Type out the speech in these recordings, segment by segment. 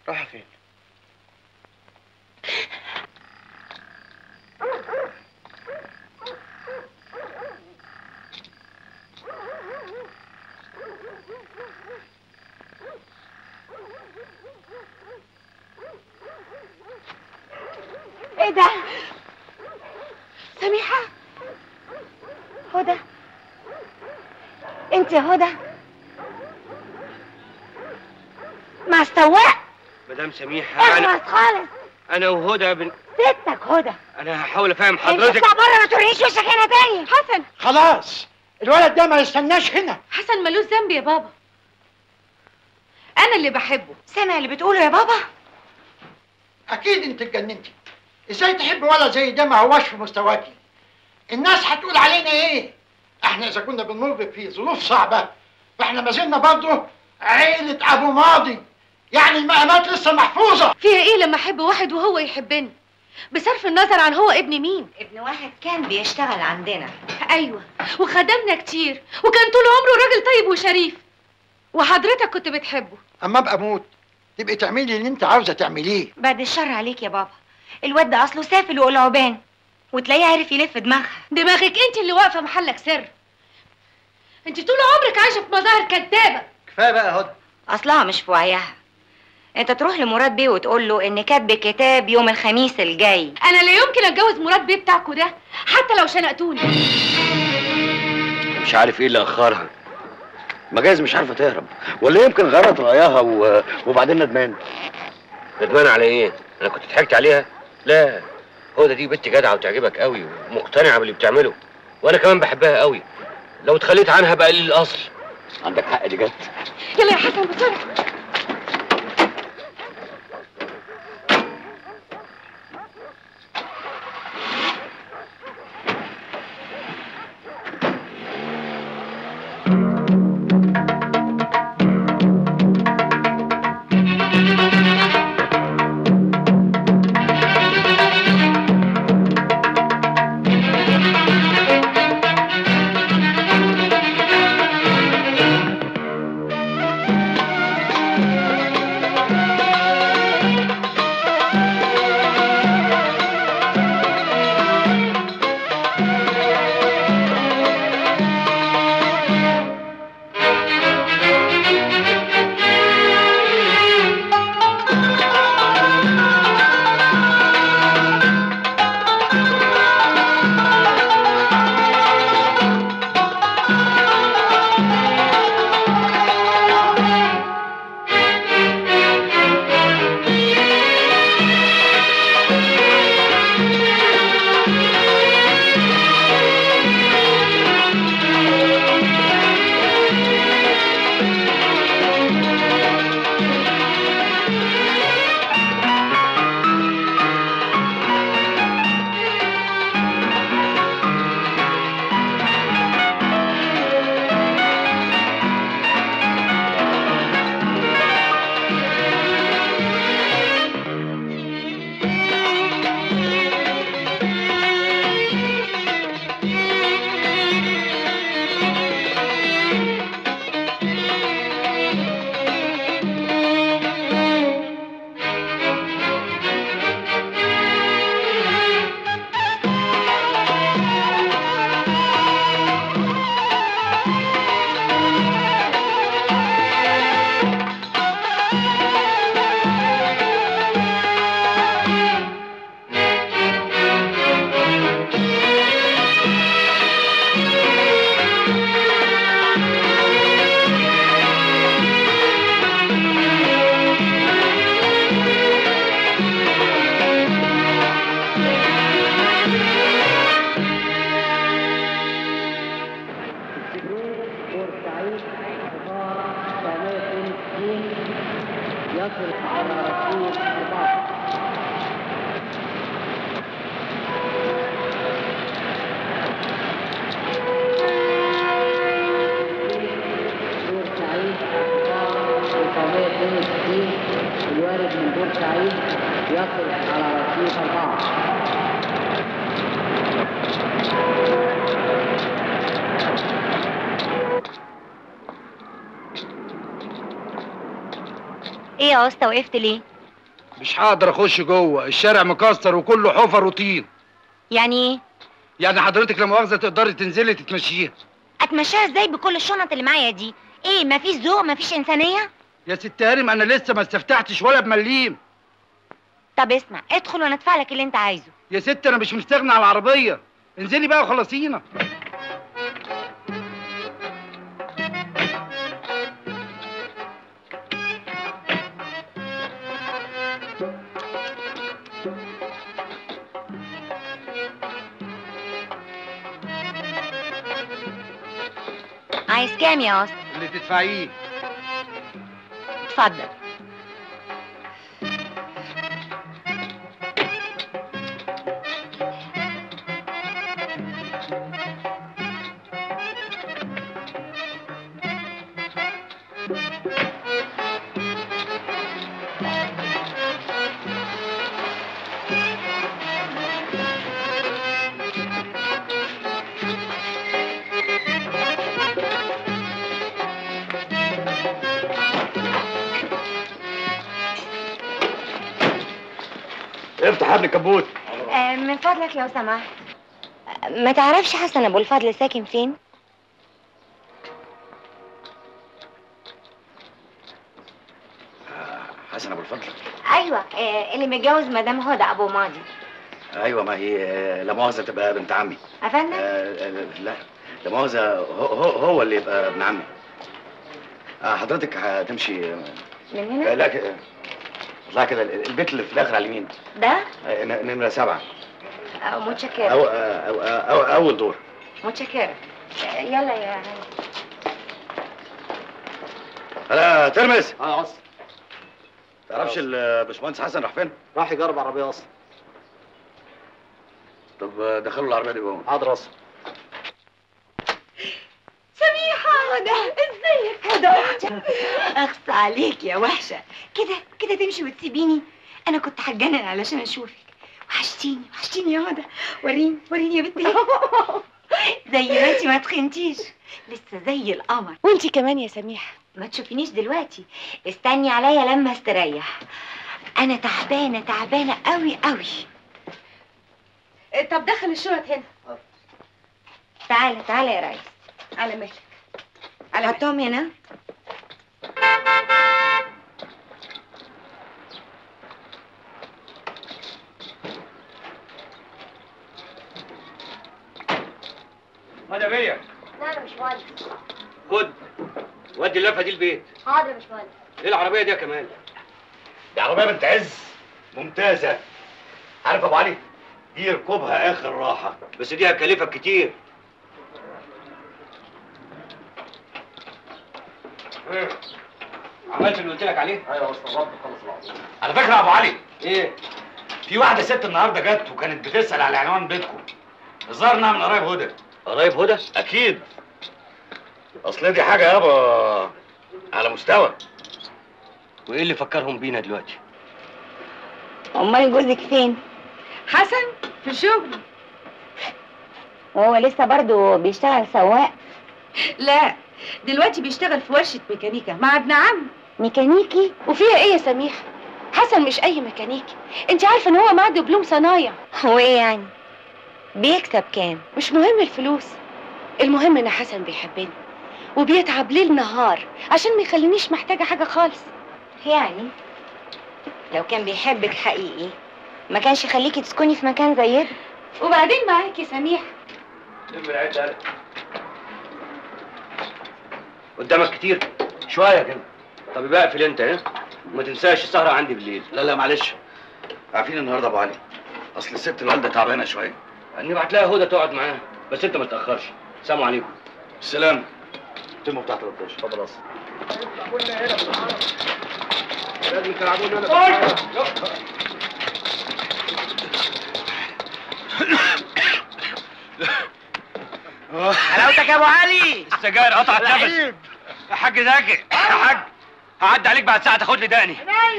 راح فين ايه ده سميحة هدى انت يا هدى مع السواق مدام سميحه انا اخلص خالص انا وهدى بن... ستك هدى انا هحاول افهم انت حضرتك اطلع بره ما تورينيش وشك هنا تاني حسن خلاص الولد ده ما يستناش هنا حسن ملوش ذنب يا بابا انا اللي بحبه سامع اللي بتقوله يا بابا اكيد انت اتجننتي ازاي تحب ولد زي ده ما هواش في مستواكي الناس هتقول علينا ايه احنا اذا كنا بنمر في ظروف صعبه فاحنا ما زلنا برضه عيله ابو ماضي يعني المقامات لسه محفوظه فيها ايه لما احب واحد وهو يحبني بصرف النظر عن هو ابن مين ابن واحد كان بيشتغل عندنا ايوه وخدمنا كتير وكان طول عمره راجل طيب وشريف وحضرتك كنت بتحبه اما ابقى اموت تبقي تعملي اللي انت عاوزه تعمليه بعد الشر عليك يا بابا الواد ده اصله سافل وقلعبان وتلاقيه عارف يلف دماغها دماغك انت اللي واقفه محلك سر انت طول عمرك عايشه في مظاهر كدابه كفايه بقى يا هدى اصلها مش في وعيها انت تروح لمراد بيه وتقول له ان كاتب كتاب يوم الخميس الجاي انا لا يمكن اتجوز مراد بيه بتاعكوا ده حتى لو شنقتوني مش عارف ايه اللي اخرها ما جايز مش عارفه تهرب ولا يمكن غيرت رايها و... وبعدين ندمان ندمان على ايه انا كنت ضحكت عليها لا هدى دي بنت جدعه وتعجبك قوي ومقتنعه باللي بتعمله وانا كمان بحبها قوي لو اتخليت عنها بقى قليل الاصل عندك حق دي جت يلا يا حسن بسرعه الوارد من بورسعيد يصل على رصيف أربعة ايه يا اسطى وقفت ليه مش هقدر اخش جوه الشارع مكسر وكله حفر وطين يعني ايه يعني حضرتك لا مؤاخذه تقدري تنزلي تتمشيها اتمشاها ازاي بكل الشنط اللي معايا دي ايه مفيش ذوق مفيش انسانيه يا ست هانم انا لسه ما استفتحتش ولا بمليم طب اسمع ادخل وانا ادفع لك اللي انت عايزه يا ست انا مش مستغني على العربيه انزلي بقى وخلصينا عايز كام يا اسطى اللي تدفعيه اتفضل افتح يا ابن الكبوت آه من فضلك لو سمحت آه، ما تعرفش حسن ابو الفضل ساكن فين حسن ابو الفضل ايوه آه اللي متجوز مدام هدى ابو ماضي ايوه ما هي آه، لا مؤاخذه تبقى بنت عمي افندم آه، آه، لا لا مؤاخذه هو, هو هو اللي يبقى ابن عمي آه، حضرتك هتمشي من آه، هنا لا كده اطلع كده البيت اللي في الاخر على اليمين ده آه، ن- نمره سبعه آه متشكرة أو, آه، أو, أو, أو اول دور متشكرة آه، يلا يا هاني هلا ترمس اه يا اصل تعرفش الباشمهندس حسن راح فين؟ راح يجرب عربيه اصل طب آه، دخلوا العربيه دي جوه حاضر اصل سميحة هدى ازيك هدى اختي اخص عليك يا وحشة كده كده تمشي وتسيبيني انا كنت هتجنن علشان اشوفك وحشتيني وحشتيني يا هدى وريني وريني يا بنتي زي ما انتي ما تخنتيش لسه زي القمر وانتي كمان يا سميحه ما تشوفينيش دلوقتي استني عليا لما استريح انا تعبانه تعبانه قوي قوي طب دخل الشنط هنا تعالى تعالى يا ريس على مهلك على مهلك حطهم هنا هذا بيا لا انا مش مهندس خد ودي اللفه دي البيت حاضر مش مهندس ايه العربيه دي يا كمال دي عربيه بنت عز ممتازه عارف يا ابو علي دي يركبها اخر راحه بس دي هتكلفك كتير إيه؟ عملت اللي قلت لك عليه ايوه يا اصل الرب خلص العربيه على فكره يا ابو علي ايه في واحده ست النهارده جت وكانت بتسال على عنوان بيتكم الظاهر انها من قرايب هدى قرايب هدى اكيد اصل دي حاجه يابا على مستوى وايه اللي فكرهم بينا دلوقتي امال جوزك فين حسن في الشغل وهو لسه برضو بيشتغل سواق لا دلوقتي بيشتغل في ورشه ميكانيكا مع ابن عم ميكانيكي وفيها ايه يا سميحه حسن مش اي ميكانيكي انت عارفه ان هو معاه دبلوم صنايع هو ايه يعني بيكسب كام مش مهم الفلوس المهم ان حسن بيحبني وبيتعب ليل نهار عشان ما يخلينيش محتاجه حاجه خالص يعني لو كان بيحبك حقيقي ما كانش يخليكي تسكني في مكان زي ده وبعدين معاكي سميحه لم العيد ده قدامك كتير شويه كده طب يبقى اقفل انت ها وما تنساش السهره عندي بالليل لا لا معلش عارفين النهارده ابو علي اصل الست الوالده تعبانه شويه نبعت لها هدى تقعد معاها بس انت ما تاخرش سلام عليكم السلام التمه بتاع 13 اتفضل اصل لازم تلعبون انا حلاوتك يا ابو علي السجاير قطعت نفس لعيب. يا حاج زكي يا حاج هعدي عليك بعد ساعه تاخد لي دقني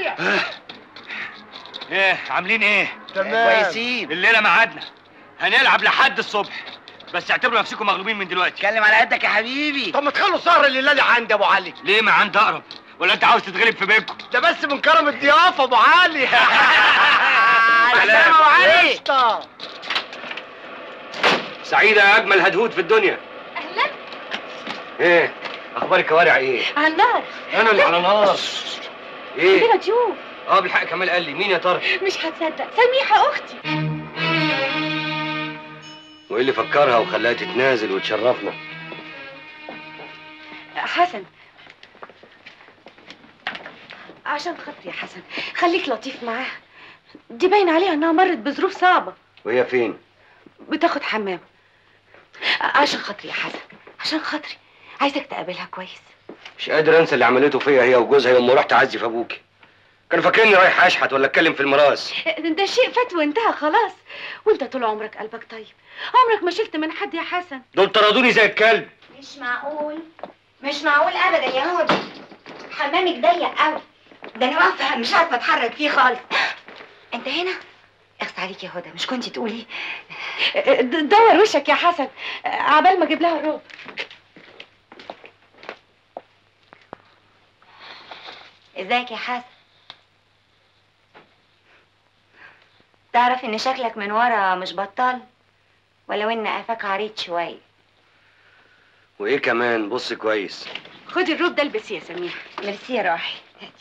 ايه عاملين ايه كويسين الليله ميعادنا هنلعب لحد الصبح بس اعتبروا نفسكم مغلوبين من دلوقتي اتكلم على قدك يا حبيبي طب ما تخلوا سهر الليله دي عندي يا ابو علي ليه ما عندي اقرب ولا انت عاوز تتغلب في بيتكم ده بس من كرم الضيافه ابو علي سلام ابو علي قشطة سعيده يا اجمل هدهود في الدنيا اهلا ايه اخبار الكوارع ايه على النار انا اللي على نار ايه عندنا ضيوف اه بالحق كمال قال لي مين يا ترى مش هتصدق سميحه اختي وايه اللي فكرها وخلاها تتنازل وتشرفنا حسن عشان خاطري يا حسن خليك لطيف معاها دي باين عليها انها مرت بظروف صعبه وهي فين بتاخد حمام عشان خاطري يا حسن عشان خاطري عايزك تقابلها كويس مش قادر انسى اللي عملته فيا هي وجوزها يوم ما رحت اعزي في ابوكي كانوا فاكريني رايح اشحت ولا اتكلم في الميراث ده شيء فات وانتهى خلاص وانت طول عمرك قلبك طيب عمرك ما شلت من حد يا حسن دول طردوني زي الكلب مش معقول مش معقول ابدا يا هدى حمامك ضيق قوي ده انا واقفه مش عارفه اتحرك فيه خالص انت هنا اخس عليك يا هدى مش كنتي تقولي د- دور وشك يا حسن عبال ما اجيب لها الروب ازيك يا حسن تعرف ان شكلك من ورا مش بطال ولو ان قفاك عريض شويه وايه كمان بص كويس خدي الروب ده البسيه يا سميحه ميرسي يا روحي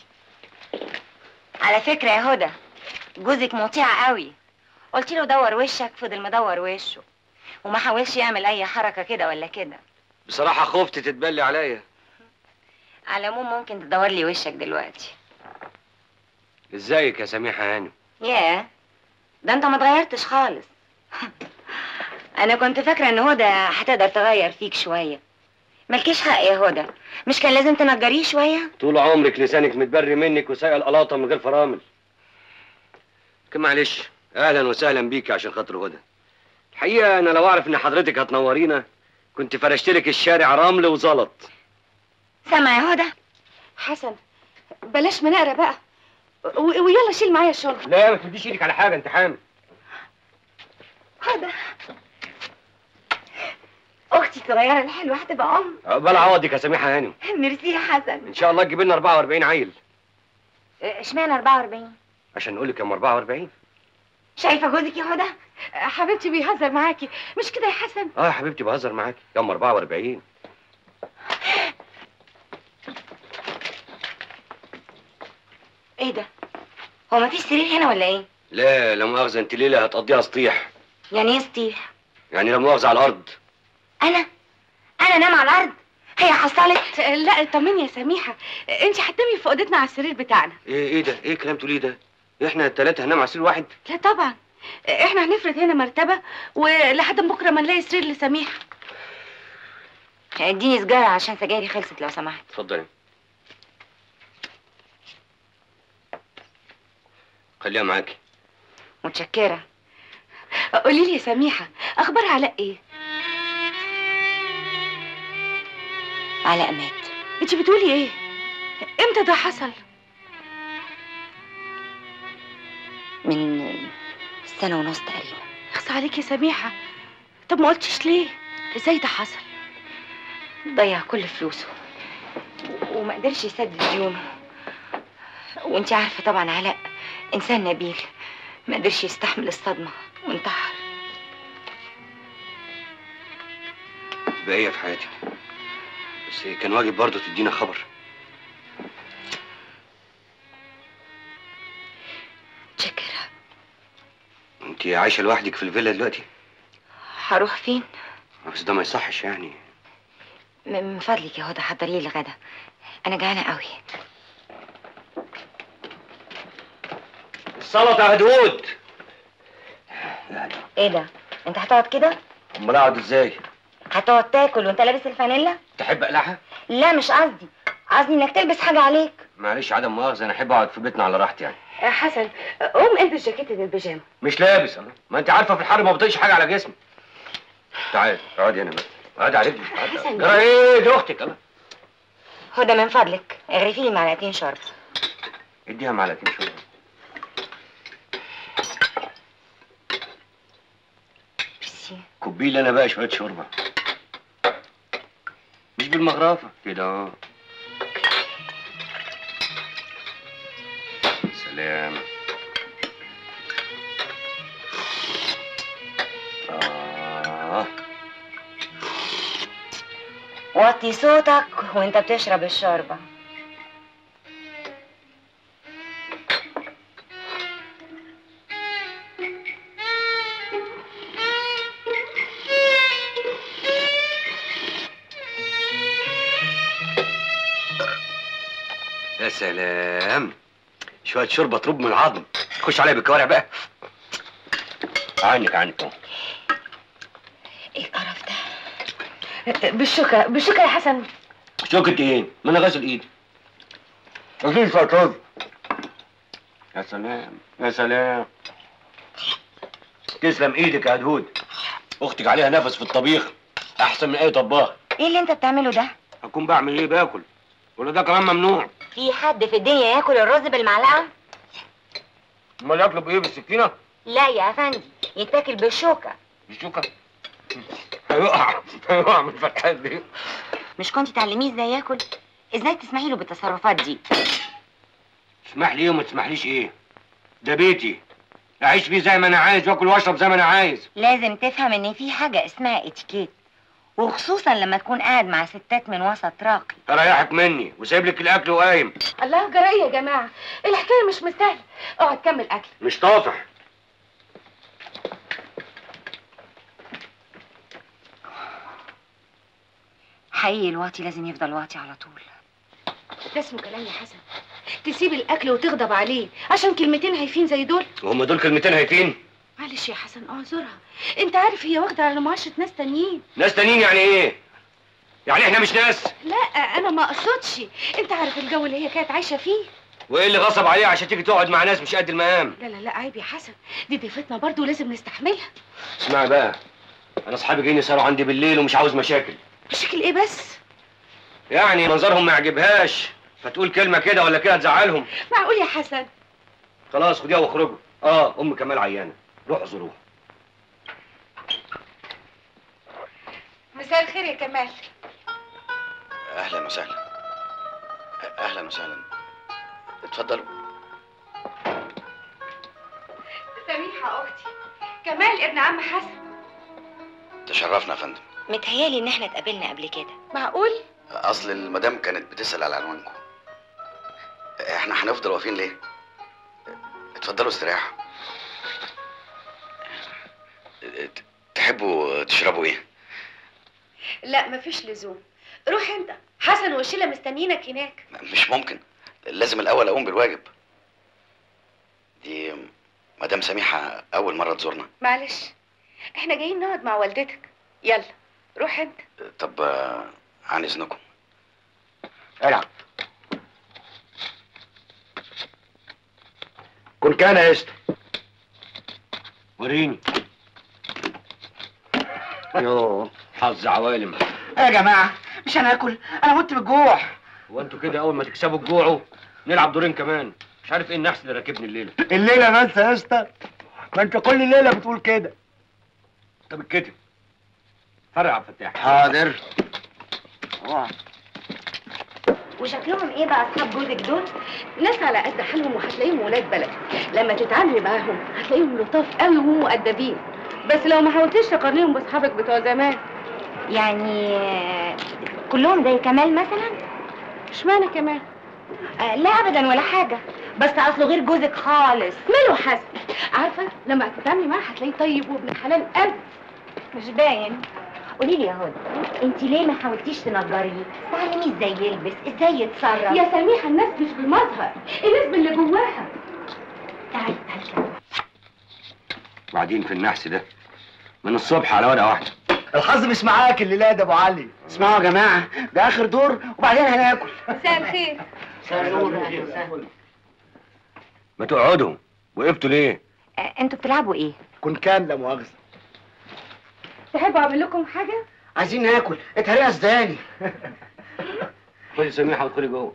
على فكره يا هدى جوزك مطيع قوي قلت له دور وشك فضل مدور وشه وما حاولش يعمل اي حركه كده ولا كده بصراحه خفت تتبلي عليا على العموم ممكن تدور لي وشك دلوقتي ازيك يا سميحه هانم ياه ده انت ما اتغيرتش خالص انا كنت فاكره ان هدى هتقدر تغير فيك شويه مالكيش حق يا هدى مش كان لازم تنجريه شويه طول عمرك لسانك متبري منك وسايقه القلاطه من غير فرامل لكن معلش اهلا وسهلا بيك عشان خاطر هدى الحقيقه انا لو اعرف ان حضرتك هتنورينا كنت فرشت لك الشارع رمل وزلط سامع يا هدى حسن بلاش مناقره بقى و- ويلا شيل معايا الشنطه لا ما تديش ايدك على حاجه انت حامل هدى اختي الصغيره الحلوه هتبقى ام عقبال عوضك يا سميحه هانم ميرسي يا حسن ان شاء الله تجيب لنا 44 عيل اشمعنى 44 عشان نقول لك يا ام 44 شايفه جوزك يا هدى حبيبتي بيهزر معاكي مش كده يا حسن اه يا حبيبتي بهزر معاكي يا ام 44 ايه ده هو مفيش سرير هنا ولا ايه لا لا مؤاخذه انت ليله هتقضيها سطيح يعني ايه سطيح يعني لا مؤاخذه على الارض انا انا انام على الارض هي حصلت لا طمني يا سميحه انت هتنامي في اوضتنا على السرير بتاعنا ايه ايه ده ايه الكلام تقوليه ده احنا الثلاثه هننام على سرير واحد لا طبعا احنا هنفرد هنا مرتبه ولحد بكره ما نلاقي سرير لسميحه اديني سجارة عشان سجايري خلصت لو سمحت اتفضلي خليها معاكي متشكرة قولي لي يا سميحه اخبار علاء ايه علاء مات انت بتقولي ايه امتى ده حصل من سنة ونص تقريبا اخص عليك يا سميحه طب ما قلتش ليه ازاي ده حصل ضيع كل فلوسه و- وما قدرش يسدد ديونه وانت عارفة طبعا علاء انسان نبيل ما قدرش يستحمل الصدمة وانتحر بقية في حياتك بس كان واجب برضه تدينا خبر متشكرة انت عايشه لوحدك في الفيلا دلوقتي هروح فين؟ بس ده ما يصحش يعني م- من فضلك يا هدى حضري لي الغدا انا جعانة قوي السلطه يا هدود ايه ده؟ انت هتقعد كده؟ امال اقعد ازاي هتقعد تاكل وانت لابس الفانيلا؟ تحب اقلعها لا مش قصدي قصدي انك تلبس حاجة عليك معلش عدم مؤاخذه انا احب اقعد في بيتنا على راحتي يعني حسن قوم البس جاكيت البيجامه مش لابس الله ما انت عارفه في الحر ما بطيقش حاجه على جسمي تعالي اقعدي هنا بقى اقعدي على رجلي اقعدي. حسن. جرى ايه دي اختك الله هدى من فضلك اغرفي لي معلقتين شرب اديها معلقتين شوربه ميرسي كوبي لي انا بقى شويه شوربه مش بالمغرفه كده اه سلام آه وطي صوتك وانت بتشرب الشوربة يا سلام شوية شوربة تروب من العظم خش عليا بالكوارع بقى عنك عنك اهو ايه القرف ده بالشوكة بالشوكة يا حسن شوكة ايه؟ ما انا غاسل ايدي غسيل شوية رز يا سلام يا سلام تسلم ايدك يا هدهود اختك عليها نفس في الطبيخ احسن من اي طباخ ايه اللي انت بتعمله ده هكون بعمل ايه باكل ولا ده كلام ممنوع في حد في الدنيا ياكل الرز بالمعلقة امال ياكلوا بايه بالسكينه لا يا افندي يتاكل بالشوكة بالشوكه هيقع هيقع من الفتحات دي مش كنت تعلميه ازاي ياكل ازاي تسمحي له بالتصرفات دي تسمح لي ايه وما تسمحليش ايه ده بيتي اعيش فيه زي ما انا عايز واكل واشرب زي ما انا عايز لازم تفهم ان في حاجة اسمها اتيكيت وخصوصا لما تكون قاعد مع ستات من وسط راقي اريحك مني وسايب لك الاكل وقايم الله جرى يا جماعة الحكاية مش مستاهلة اقعد كمل أكل مش طافح حقيقي الواطي لازم يفضل واطي على طول ده اسمه كلام يا حسن تسيب الأكل وتغضب عليه عشان كلمتين هايفين زي دول وهم دول كلمتين هايفين معلش يا حسن اعذرها انت عارف هي واخدة على معاشرة ناس تانيين ناس تانيين يعني ايه يعني احنا مش ناس لا انا ما اقصدش انت عارف الجو اللي هي كانت عايشة فيه وايه اللي غصب عليها عشان تيجي تقعد مع ناس مش قد المقام لا لا لا عيب يا حسن دي ضيفتنا برضو لازم نستحملها اسمعي بقى انا اصحابي جايين يسهروا عندي بالليل ومش عاوز مشاكل مشاكل ايه بس يعني منظرهم ما يعجبهاش فتقول كلمه كده ولا كده تزعلهم معقول يا حسن خلاص خديها واخرجوا اه ام كمال عيانه روحوا زوروها مساء الخير يا كمال اهلا وسهلا اهلا وسهلا اتفضلوا سميحة اختي كمال ابن عم حسن تشرفنا يا فندم متهيالي ان احنا اتقابلنا قبل كده معقول اصل المدام كانت بتسال على عنوانكم احنا هنفضل واقفين ليه اتفضلوا استريحوا ت- تحبوا تشربوا ايه لا مفيش لزوم روح انت حسن والشله مستنيينك هناك مش ممكن لازم الاول اقوم بالواجب دي مدام سميحه اول مره تزورنا معلش احنا جايين نقعد مع والدتك يلا روح انت طب آه، عن اذنكم العب كن كان يا اسطى وريني يوه حظ عوالم ايه يا جماعه مش هناكل انا مت بالجوع هو انتوا كده اول ما تكسبوا تجوعوا نلعب دورين كمان مش عارف ايه النحس اللي راكبني الليله الليله بس يا اسطى ما انت كل ليله بتقول كده طب الكتف فرق عبد الفتاح حاضر وشكلهم ايه بقى اصحاب جوزك دول ناس على قد حالهم وهتلاقيهم ولاد بلد لما تتعاملي معاهم هتلاقيهم لطاف قوي ومؤدبين بس لو ما حاولتيش تقارنيهم باصحابك بتوع زمان يعني آه، كلهم زي كمال مثلا اشمعنى كمان آه لا ابدا ولا حاجه بس اصله غير جوزك خالص ماله حسن عارفه لما تتعاملي معاه هتلاقيه طيب وابن حلال قلب مش باين قولي لي يا هدى انت ليه ما حاولتيش تنجريه تعلميه ازاي يلبس ازاي يتصرف يا سميحه الناس مش بالمظهر الناس باللي جواها تعالي تعالي تعالي. بعدين في النحس ده من الصبح على ورقه واحده الحظ مش معاك الليله ده ابو علي اسمعوا يا جماعه ده اخر دور وبعدين هناكل مساء الخير ما تقعدوا وقفتوا ليه آه انتوا بتلعبوا ايه كن كان لا مؤاخذه تحبوا اعمل لكم حاجه عايزين ناكل اتهريها ازاي خدي سميحه وادخلي جوه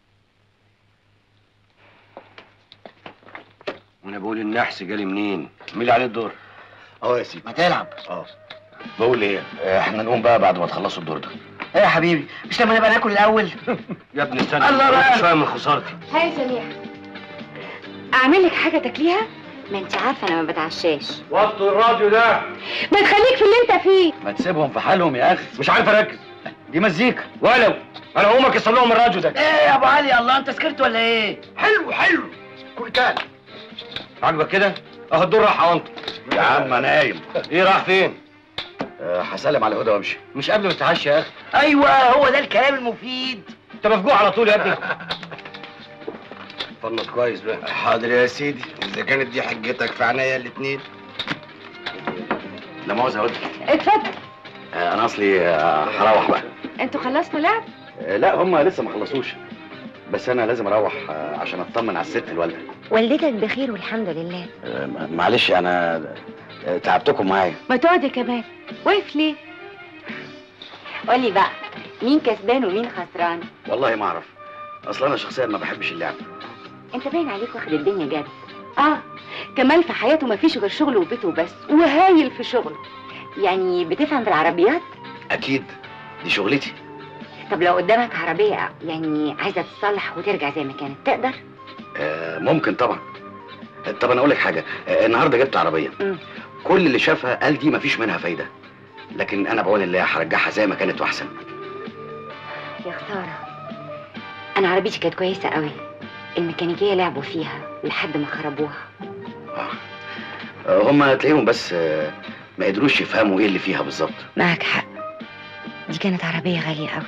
وانا بقول النحس جالي منين مين اللي عليه الدور اه يا سيدي ما تلعب اه بقول ايه آه، احنا نقوم بقى بعد ما تخلصوا الدور ده ايه يا حبيبي مش لما نبقى ناكل الاول يا ابني استنى الله بقى. شويه من خسارتي هاي سميحه اعمل لك حاجه تاكليها ما انت عارفه انا ما بتعشاش وطوا الراديو ده ما تخليك في اللي انت فيه ما تسيبهم في حالهم يا اخي مش عارف اركز دي مزيكا ولو انا هقوم اكسر لهم الراديو ده ايه يا ابو علي الله انت سكرت ولا ايه حلو حلو كل كان عاجبك كده اهو الدور راح وانت يا عم نايم ايه راح فين أه هسلم على هدى وامشي مش قبل ما تتعشى يا اخي ايوه هو ده الكلام المفيد انت مفجوع على طول يا ابني فنط كويس بقى حاضر يا سيدي اذا كانت دي حجتك في عينيا الاتنين لا مؤاخذه يا هدى اتفضل آه، انا اصلي آه، هروح بقى انتوا خلصتوا لعب آه، لا هم لسه ما خلصوش بس انا لازم اروح آه، عشان اطمن على الست الوالده والدتك بخير والحمد لله آه، معلش انا آه، تعبتكم معايا ما تقعد يا كمال واقف ليه قولي بقى مين كسبان ومين خسران والله ما اعرف اصلا انا شخصيا ما بحبش اللعب انت باين عليك واخد الدنيا جد اه كمال في حياته ما فيش غير شغله وبيته وبس وهايل في شغله يعني بتفهم في العربيات اكيد دي شغلتي طب لو قدامك عربية يعني عايزة تتصلح وترجع زي ما كانت تقدر آه، ممكن طبعا آه، طب انا اقول لك حاجه آه، النهارده جبت عربيه مم. كل اللي شافها قال دي مفيش منها فايده لكن انا بقول الله هرجعها زي ما كانت واحسن يا خسارة انا عربيتي كانت كويسة قوي الميكانيكية لعبوا فيها لحد ما خربوها آه، هم تلاقيهم بس آه، ما قدروش يفهموا ايه اللي فيها بالظبط معك حق دي كانت عربية غالية قوي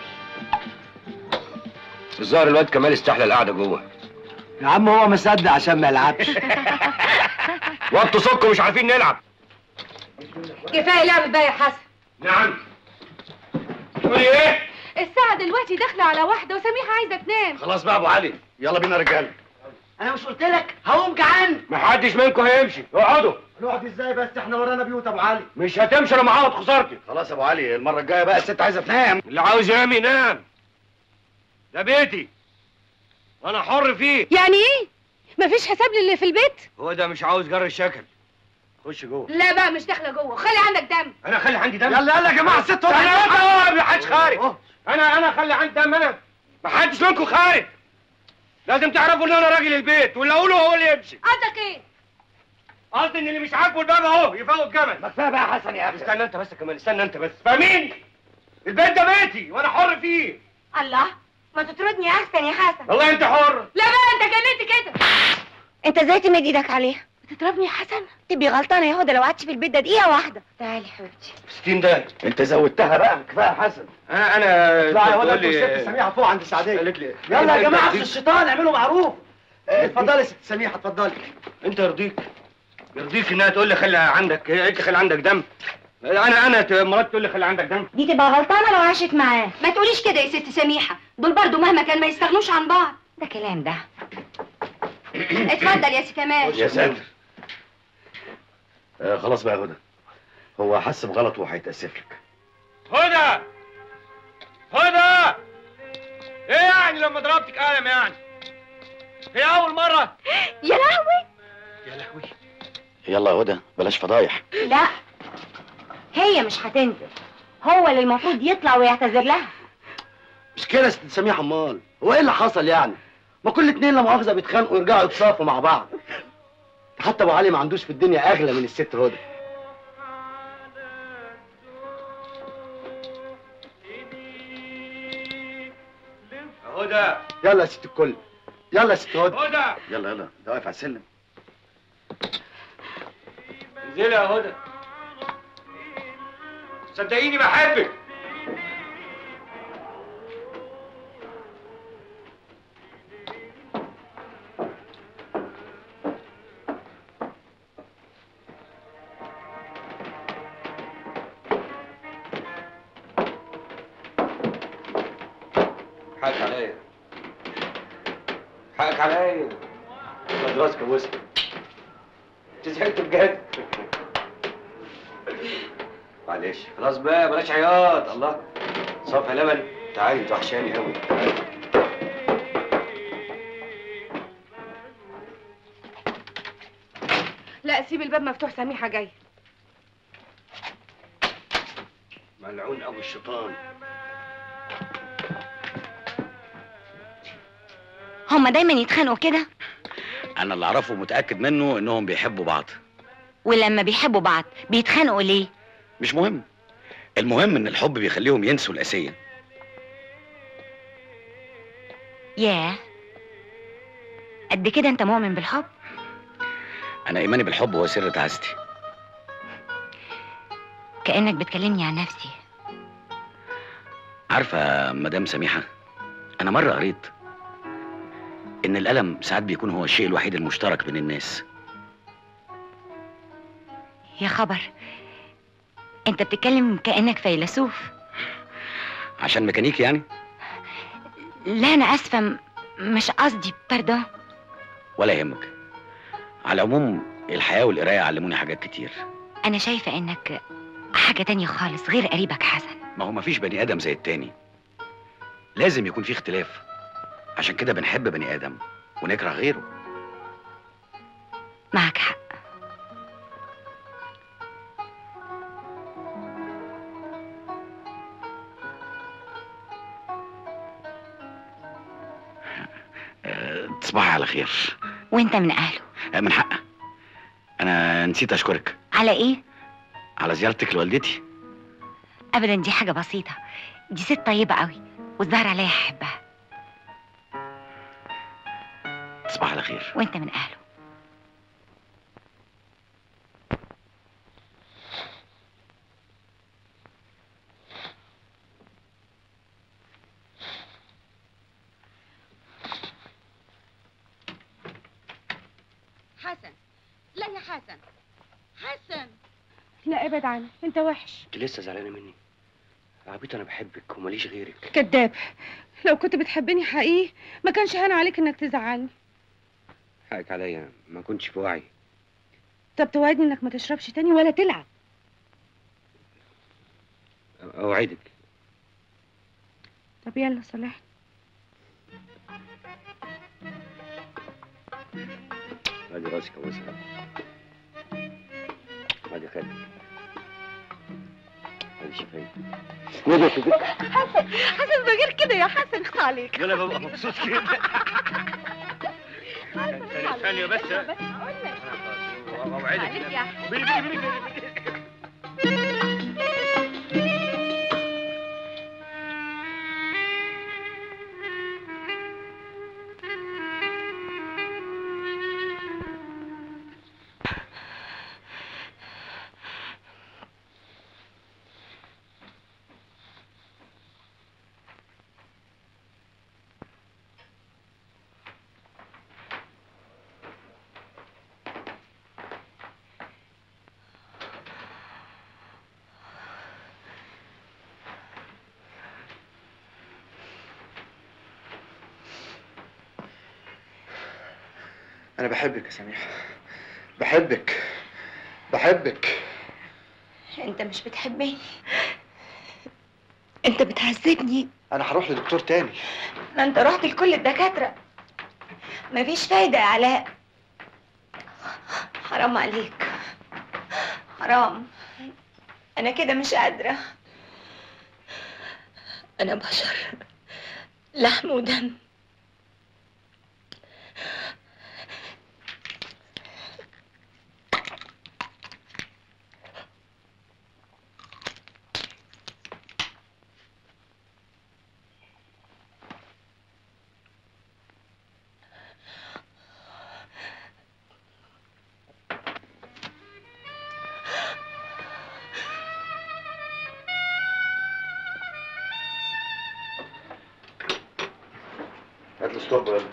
الظاهر الواد كمال استحلى القعده جوه يا عم هو مصدق عشان ما يلعبش وانتوا صكوا مش عارفين نلعب كفايه لعب بقى يا حسن نعم تقولي ايه الساعه دلوقتي داخله على واحده وسميحه عايزه تنام خلاص بقى ابو علي يلا بينا رجاله انا مش قلت لك هقوم جعان محدش منكم هيمشي اقعدوا نقعد ازاي بس احنا ورانا بيوت ابو علي مش هتمشي انا معاود خسارتي خلاص يا ابو علي المره الجايه بقى الست عايزه تنام اللي عاوز ينام ينام ده بيتي وانا حر فيه يعني ايه مفيش حساب للي في البيت هو ده مش عاوز جر الشكل خش جوه لا بقى مش داخله جوه خلي عندك دم انا اخلي عندي دم يلا يلا يا جماعه الست انا انت ما حدش خارج انا انا اخلي عندي دم انا ما حدش منكم خارج لازم تعرفوا ان انا راجل البيت واللي اقوله هو اللي يمشي قصدك ايه قصدي ان اللي مش عاجبه الباب اهو يفوت جمل ما كفايه بقى يا حسن يا اخي استنى انت بس كمان استنى انت بس فاهميني البيت ده بيتي وانا حر فيه الله ما تطردني احسن يا حسن والله انت حر لا بقى انت جننت كده انت ازاي تمد ايدك عليها بتضربني يا حسن تبقي غلطانه يا هدى لو قعدتي في البيت ده دقيقه واحده تعالي حبيبتي 60 ده انت زودتها بقى كفايه يا حسن انا انا اطلعي يا بتقول هدى لي- الست سميحه فوق عند سعديه قالت لي يلا يا جماعه انت في الشيطان اعملوا معروف اه، اتفضلي يا ست سميحه اتفضلي انت يرضيك يرضيك انها تقول لي خلي عندك هي قالت لي خلي عندك دم انا انا ت- مرات تقول لي خلي عندك دم دي تبقى غلطانه لو عاشت معاه ما تقوليش كده يا ست سميحه دول برضو مهما كان ما يستغنوش عن بعض ده كلام ده اتفضل يا سي كمال يا ساتر آه خلاص بقى يا هدى هو حس بغلطه وهيتاسف لك هدى هدى ايه يعني لما ضربتك قلم يعني هي اول مره يا لهوي يا لهوي يلا يا هدى بلاش فضايح لا هي مش هتنزل هو اللي المفروض يطلع ويعتذر لها مش كده يا ست سميحه امال هو ايه اللي حصل يعني ما كل اتنين لا مؤاخذه بيتخانقوا ويرجعوا يتصافوا مع بعض حتى ابو علي ما عندوش في الدنيا اغلى من الست هدى هدى يلا يا ست الكل يلا يا ست هدى هدى يلا يلا ده واقف على السلم انزلي يا هدى صدقيني بحبك حقك عليا حقك عليا خد راسك وسط انت زهقت بجد معلش خلاص بقى بلاش عياط الله صفا لبن تعالي انت وحشاني قوي لا سيب الباب مفتوح سميحه جايه ملعون قوي الشيطان هما دايما يتخانقوا كده انا اللي اعرفه متاكد منه انهم بيحبوا بعض ولما بيحبوا بعض بيتخانقوا ليه مش مهم المهم ان الحب بيخليهم ينسوا القاسيه ياه قد كده انت مؤمن بالحب انا ايماني بالحب هو سر تعاستي كانك بتكلمني عن نفسي عارفه مدام سميحه انا مره قريت ان الالم ساعات بيكون هو الشيء الوحيد المشترك بين الناس يا خبر انت بتتكلم كانك فيلسوف عشان ميكانيكي يعني لا انا اسفه م- مش قصدي باردون ولا يهمك على العموم الحياه والقرايه علموني حاجات كتير انا شايفه انك حاجه تانية خالص غير قريبك حسن ما هو مفيش بني ادم زي التاني لازم يكون في اختلاف عشان كده بنحب بني ادم ونكره غيره معك حق أه تصبحي على خير وانت من اهله أه من حقك انا نسيت اشكرك على ايه على زيارتك لوالدتي ابدا دي حاجه بسيطه دي ست طيبه قوي والظاهر عليا احبها تصبح على خير وانت من اهله حسن لا يا حسن حسن لا ابعد عني انت وحش انت لسه زعلانه مني عبيط انا بحبك وماليش غيرك كذاب لو كنت بتحبني حقيقي ما كانش هان عليك انك تزعلني حقك عليا ما كنتش في وعي طب توعدني انك ما تشربش تاني ولا تلعب اوعدك طب يلا صالحني ادي راسك يا وسع ادي خدك ادي شفايفك ندى شوفك حسن حسن ده غير كده يا حسن اخص عليك انا ببقى مبسوط كده حسن ثانية بس. بس اقول لك اوعدك عليك يا حسن بيلي بيلي بيلي بيلي. انا بحبك يا سميحه بحبك بحبك انت مش بتحبني انت بتعذبني انا هروح لدكتور تاني ما انت رحت لكل الدكاتره مفيش فايده يا علاء حرام عليك حرام انا كده مش قادره انا بشر لحم ودم هات لي ستوب يلا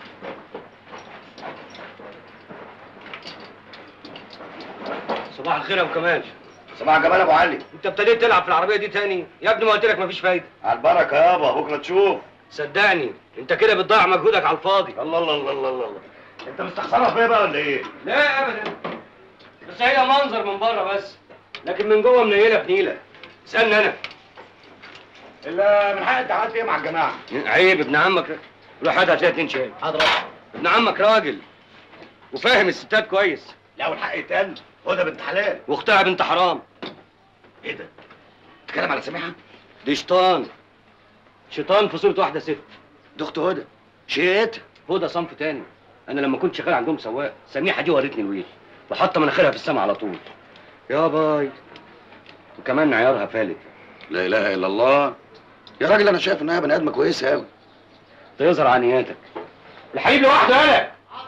صباح الخير يا ابو كمال صباح جمال ابو علي انت ابتديت تلعب في العربيه دي تاني يا ابني ما قلت لك مفيش فايده على البركه يابا بكره تشوف صدقني انت كده بتضيع مجهودك على الفاضي الله الله الله الله الله انت مستخسرها فيا بقى ولا ايه؟ لا ابدا بس هي منظر من بره بس لكن من جوه منيله بنيله اسالني انا الا من حق انت عملت ايه مع الجماعه؟ عيب ابن عمك روح هات هتلاقي اتنين شاي حاضر ابن عمك راجل وفاهم الستات كويس لا والحق يتقال هدى بنت حلال واختها بنت حرام ايه ده؟ تتكلم على سميحه؟ دي شيطان شيطان في صورة واحدة ست دي اخت هدى شيت هدى صنف تاني انا لما كنت شغال عندهم سواق سميحه دي ورتني الويل وحاطه مناخيرها في السما على طول يا باي وكمان عيارها فالت لا اله الا الله يا راجل انا شايف انها بني ادمه كويسه قوي تظهر عنياتك الحبيب لوحده يالا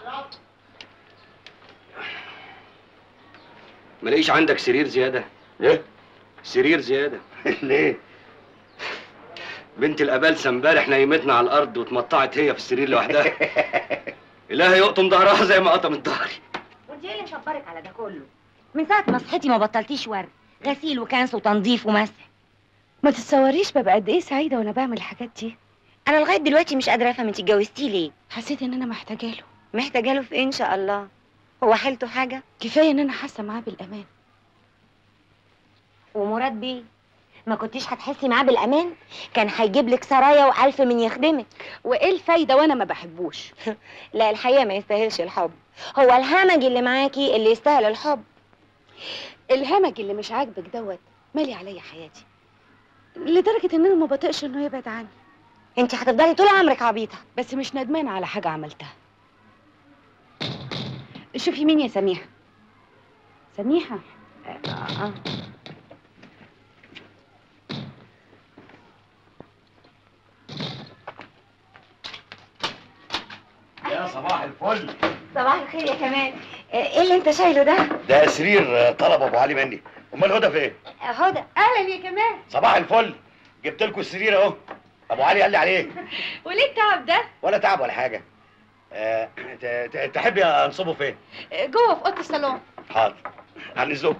ملاقيش عندك سرير زياده ايه سرير زياده ليه بنت الابالسه امبارح نيمتنا على الارض واتمطعت هي في السرير لوحدها الهي يقطم ظهرها زي ما قطمت ظهري وانت ايه اللي مشبرك على ده كله من ساعه ما صحيتي ما بطلتيش ورد غسيل وكنس وتنظيف ومسح ما تتصوريش ببقى قد ايه سعيده وانا بعمل الحاجات دي انا لغايه دلوقتي مش قادره افهم انت اتجوزتيه ليه حسيت ان انا محتاجه له محتاجه له في ايه ان شاء الله هو حيلته حاجه كفايه ان انا حاسه معاه بالامان ومراد بيه ما كنتيش هتحسي معاه بالامان كان هيجيب لك سرايا والف من يخدمك وايه الفايده وانا ما بحبوش لا الحقيقه ما يستاهلش الحب هو الهمج اللي معاكي اللي يستاهل الحب الهمج اللي مش عاجبك دوت مالي عليا حياتي لدرجه ان انا ما بطيقش انه يبعد عني انت هتفضلي طول عمرك عبيطه بس مش ندمانه على حاجه عملتها شوفي مين يا سميحه سميحه آه. آه. يا صباح الفل صباح الخير يا كمال آه، ايه اللي انت شايله ده ده سرير طلب ابو علي مني امال هدى فين هدى اهلا يا كمال صباح الفل جبت لكم السرير اهو ابو علي قال لي عليه وليه التعب ده ولا تعب ولا حاجه أه ت- ت- تحبي انصبه فين جوه في اوضه الصالون حاضر هنزلكم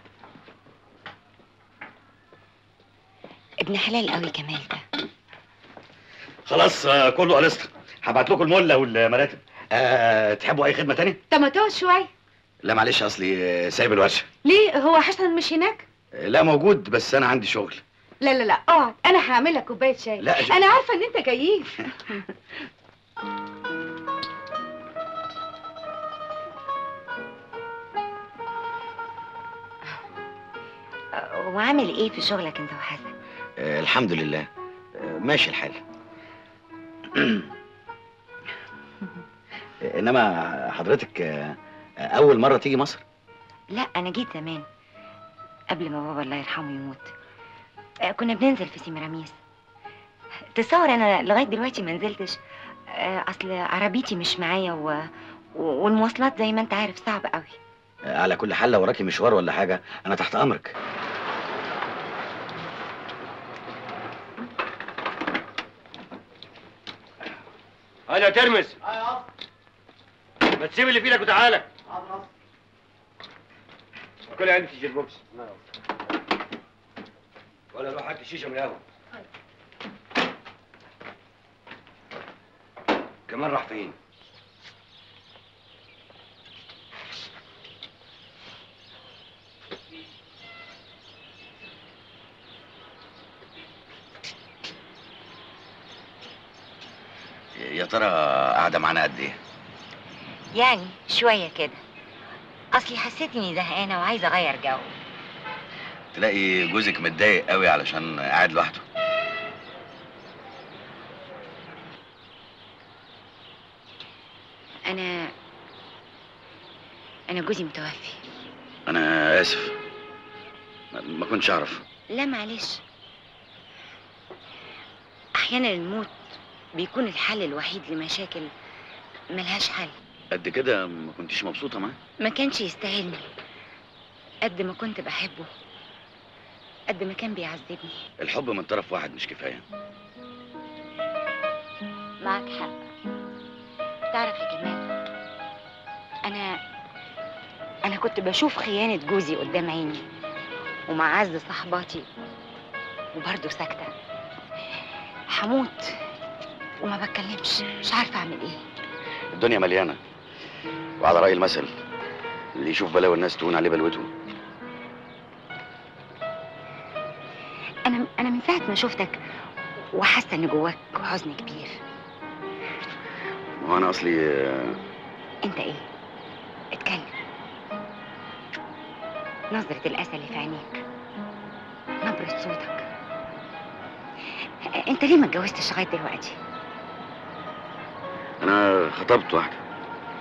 ابن حلال قوي كمال ده خلاص آه، كله قلصت هبعت لكم المله والمراتب أه تحبوا اي خدمه تاني طب ما تقعد شويه لا معلش اصلي آه، سايب الورشه ليه هو حسن مش هناك آه، لا موجود بس انا عندي شغل لا لا لا اقعد انا هعمل لك كوبايه شاي لا، ج- انا عارفه ان انت جايين آه، وعامل ايه في شغلك انت وحسن آه، الحمد لله آه، ماشي الحال انما حضرتك آه، اول مره تيجي مصر لا انا جيت زمان قبل ما بابا الله يرحمه يموت آه، كنا بننزل في سيمراميس تصور انا لغايه دلوقتي ما نزلتش آه، اصل عربيتي مش معايا و... و- والمواصلات زي ما انت عارف صعب قوي آه، على كل حال لو وراكي مشوار ولا حاجه انا تحت امرك انا ترمس ما تسيب اللي في ايدك وتعالى كل عندي في البوكس ولا روح هات الشيشه من القهوه كمان راح فين يا ترى قاعده معانا قد ايه يعني شويه كده اصلي حسيت اني زهقانه وعايزه اغير جو تلاقي جوزك متضايق قوي علشان قاعد لوحده انا انا جوزي متوفي انا اسف ما- ما كنتش اعرف لا معلش احيانا الموت بيكون الحل الوحيد لمشاكل ملهاش حل قد كده ما كنتيش مبسوطه معاه ما كانش يستاهلني قد ما كنت بحبه قد ما كان بيعذبني الحب من طرف واحد مش كفايه معك حق تعرف يا كمال انا انا كنت بشوف خيانة جوزي قدام عيني ومع عز صحباتي وبرضه ساكتة هموت وما بتكلمش مش عارفة اعمل ايه الدنيا مليانه وعلى راي المثل اللي يشوف بلاوي الناس تهون عليه بلوته انا انا من ساعة ما شفتك وحاسة ان جواك حزن كبير وانا اصلي آه، انت ايه اتكلم نظرة الأسى اللي في عينيك نبرة صوتك انت ليه ما اتجوزتش لغاية دلوقتي انا خطبت واحده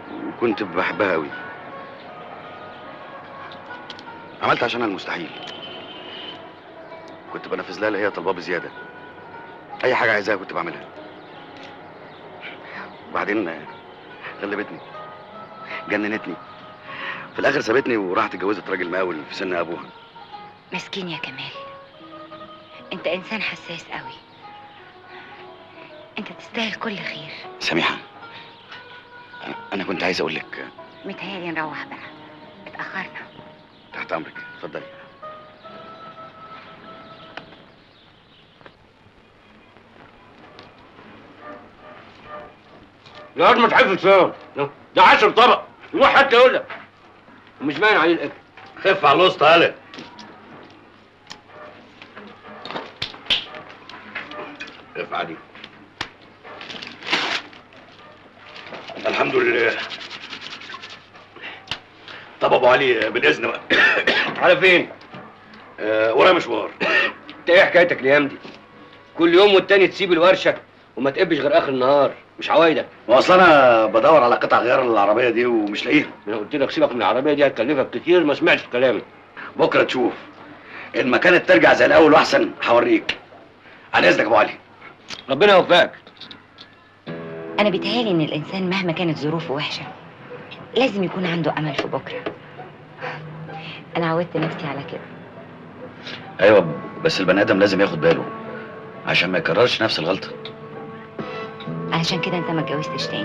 وكنت بحبها قوي عملت عشانها المستحيل كنت بنفذ لها اللي هي طلباه بزياده اي حاجه عايزاها كنت بعملها وبعدين آه، غلبتني جننتني في الاخر سابتني وراحت اتجوزت راجل مقاول في سن ابوها مسكين يا كمال انت انسان حساس قوي انت تستاهل كل خير سميحه أنا- انا كنت عايز اقول لك متهيألي نروح بقى اتأخرنا تحت امرك اتفضلي يا واد ما تحفظ فيهم ده عشر طبق روح حتى يقول لك ومش باين عليه الاكل خف على الوسط هلا خف عليه الحمد لله طب ابو علي بالاذن بقى على فين؟ آه ورايا مشوار انت ايه حكايتك الايام دي؟ كل يوم والتاني تسيب الورشه وما تقبش غير اخر النهار مش عوايدك واصل انا بدور على قطع غيار العربيه دي ومش لاقيها انا قلت لك سيبك من العربيه دي هتكلفك كتير ما سمعتش كلامي بكره تشوف ان ما كانت ترجع زي الاول واحسن هوريك على اذنك يا ابو علي ربنا يوفقك انا بيتهيألي ان الانسان مهما كانت ظروفه وحشه لازم يكون عنده امل في بكره انا عودت نفسي على كده ايوه بس البني ادم لازم ياخد باله عشان ما يكررش نفس الغلطه علشان كده انت ما اتجوزتش تاني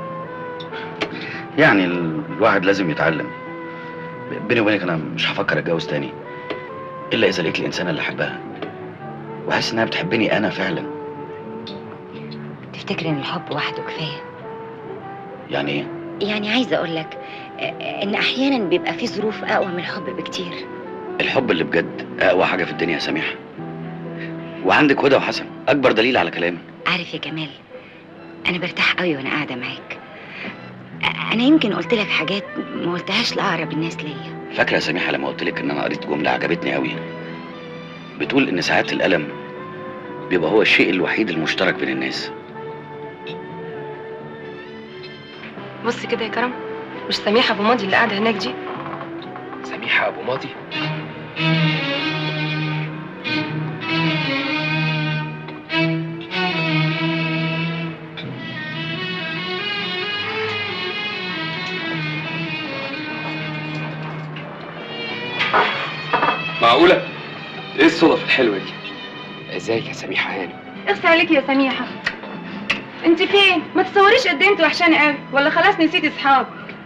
يعني ال- الواحد لازم يتعلم بيني وبينك انا مش هفكر اتجوز تاني الا اذا لقيت الانسانه اللي احبها واحس انها بتحبني انا فعلا تفتكر ان الحب وحده كفايه يعني ايه يعني عايزه اقول لك ان احيانا بيبقى في ظروف اقوى من الحب بكتير الحب اللي بجد اقوى حاجه في الدنيا يا سميحه وعندك هدى وحسن اكبر دليل على كلامي عارف يا كمال انا برتاح قوي وانا قاعده معاك انا يمكن قلت لك حاجات ما قلتهاش لاقرب الناس ليا فاكره يا سميحه لما قلت لك ان انا قريت جمله عجبتني قوي بتقول ان ساعات الالم بيبقى هو الشيء الوحيد المشترك بين الناس بص كده يا كرم مش سميحه ابو ماضي اللي قاعده هناك دي سميحة أبو ماضي معقولة؟ إيه الصدف الحلوة دي؟ ازيك يا سميحة هانم؟ اغسى عليك يا سميحه انت فين ما تصوريش قد ايه انت وحشاني قوي ولا خلاص نسيتي اصحاب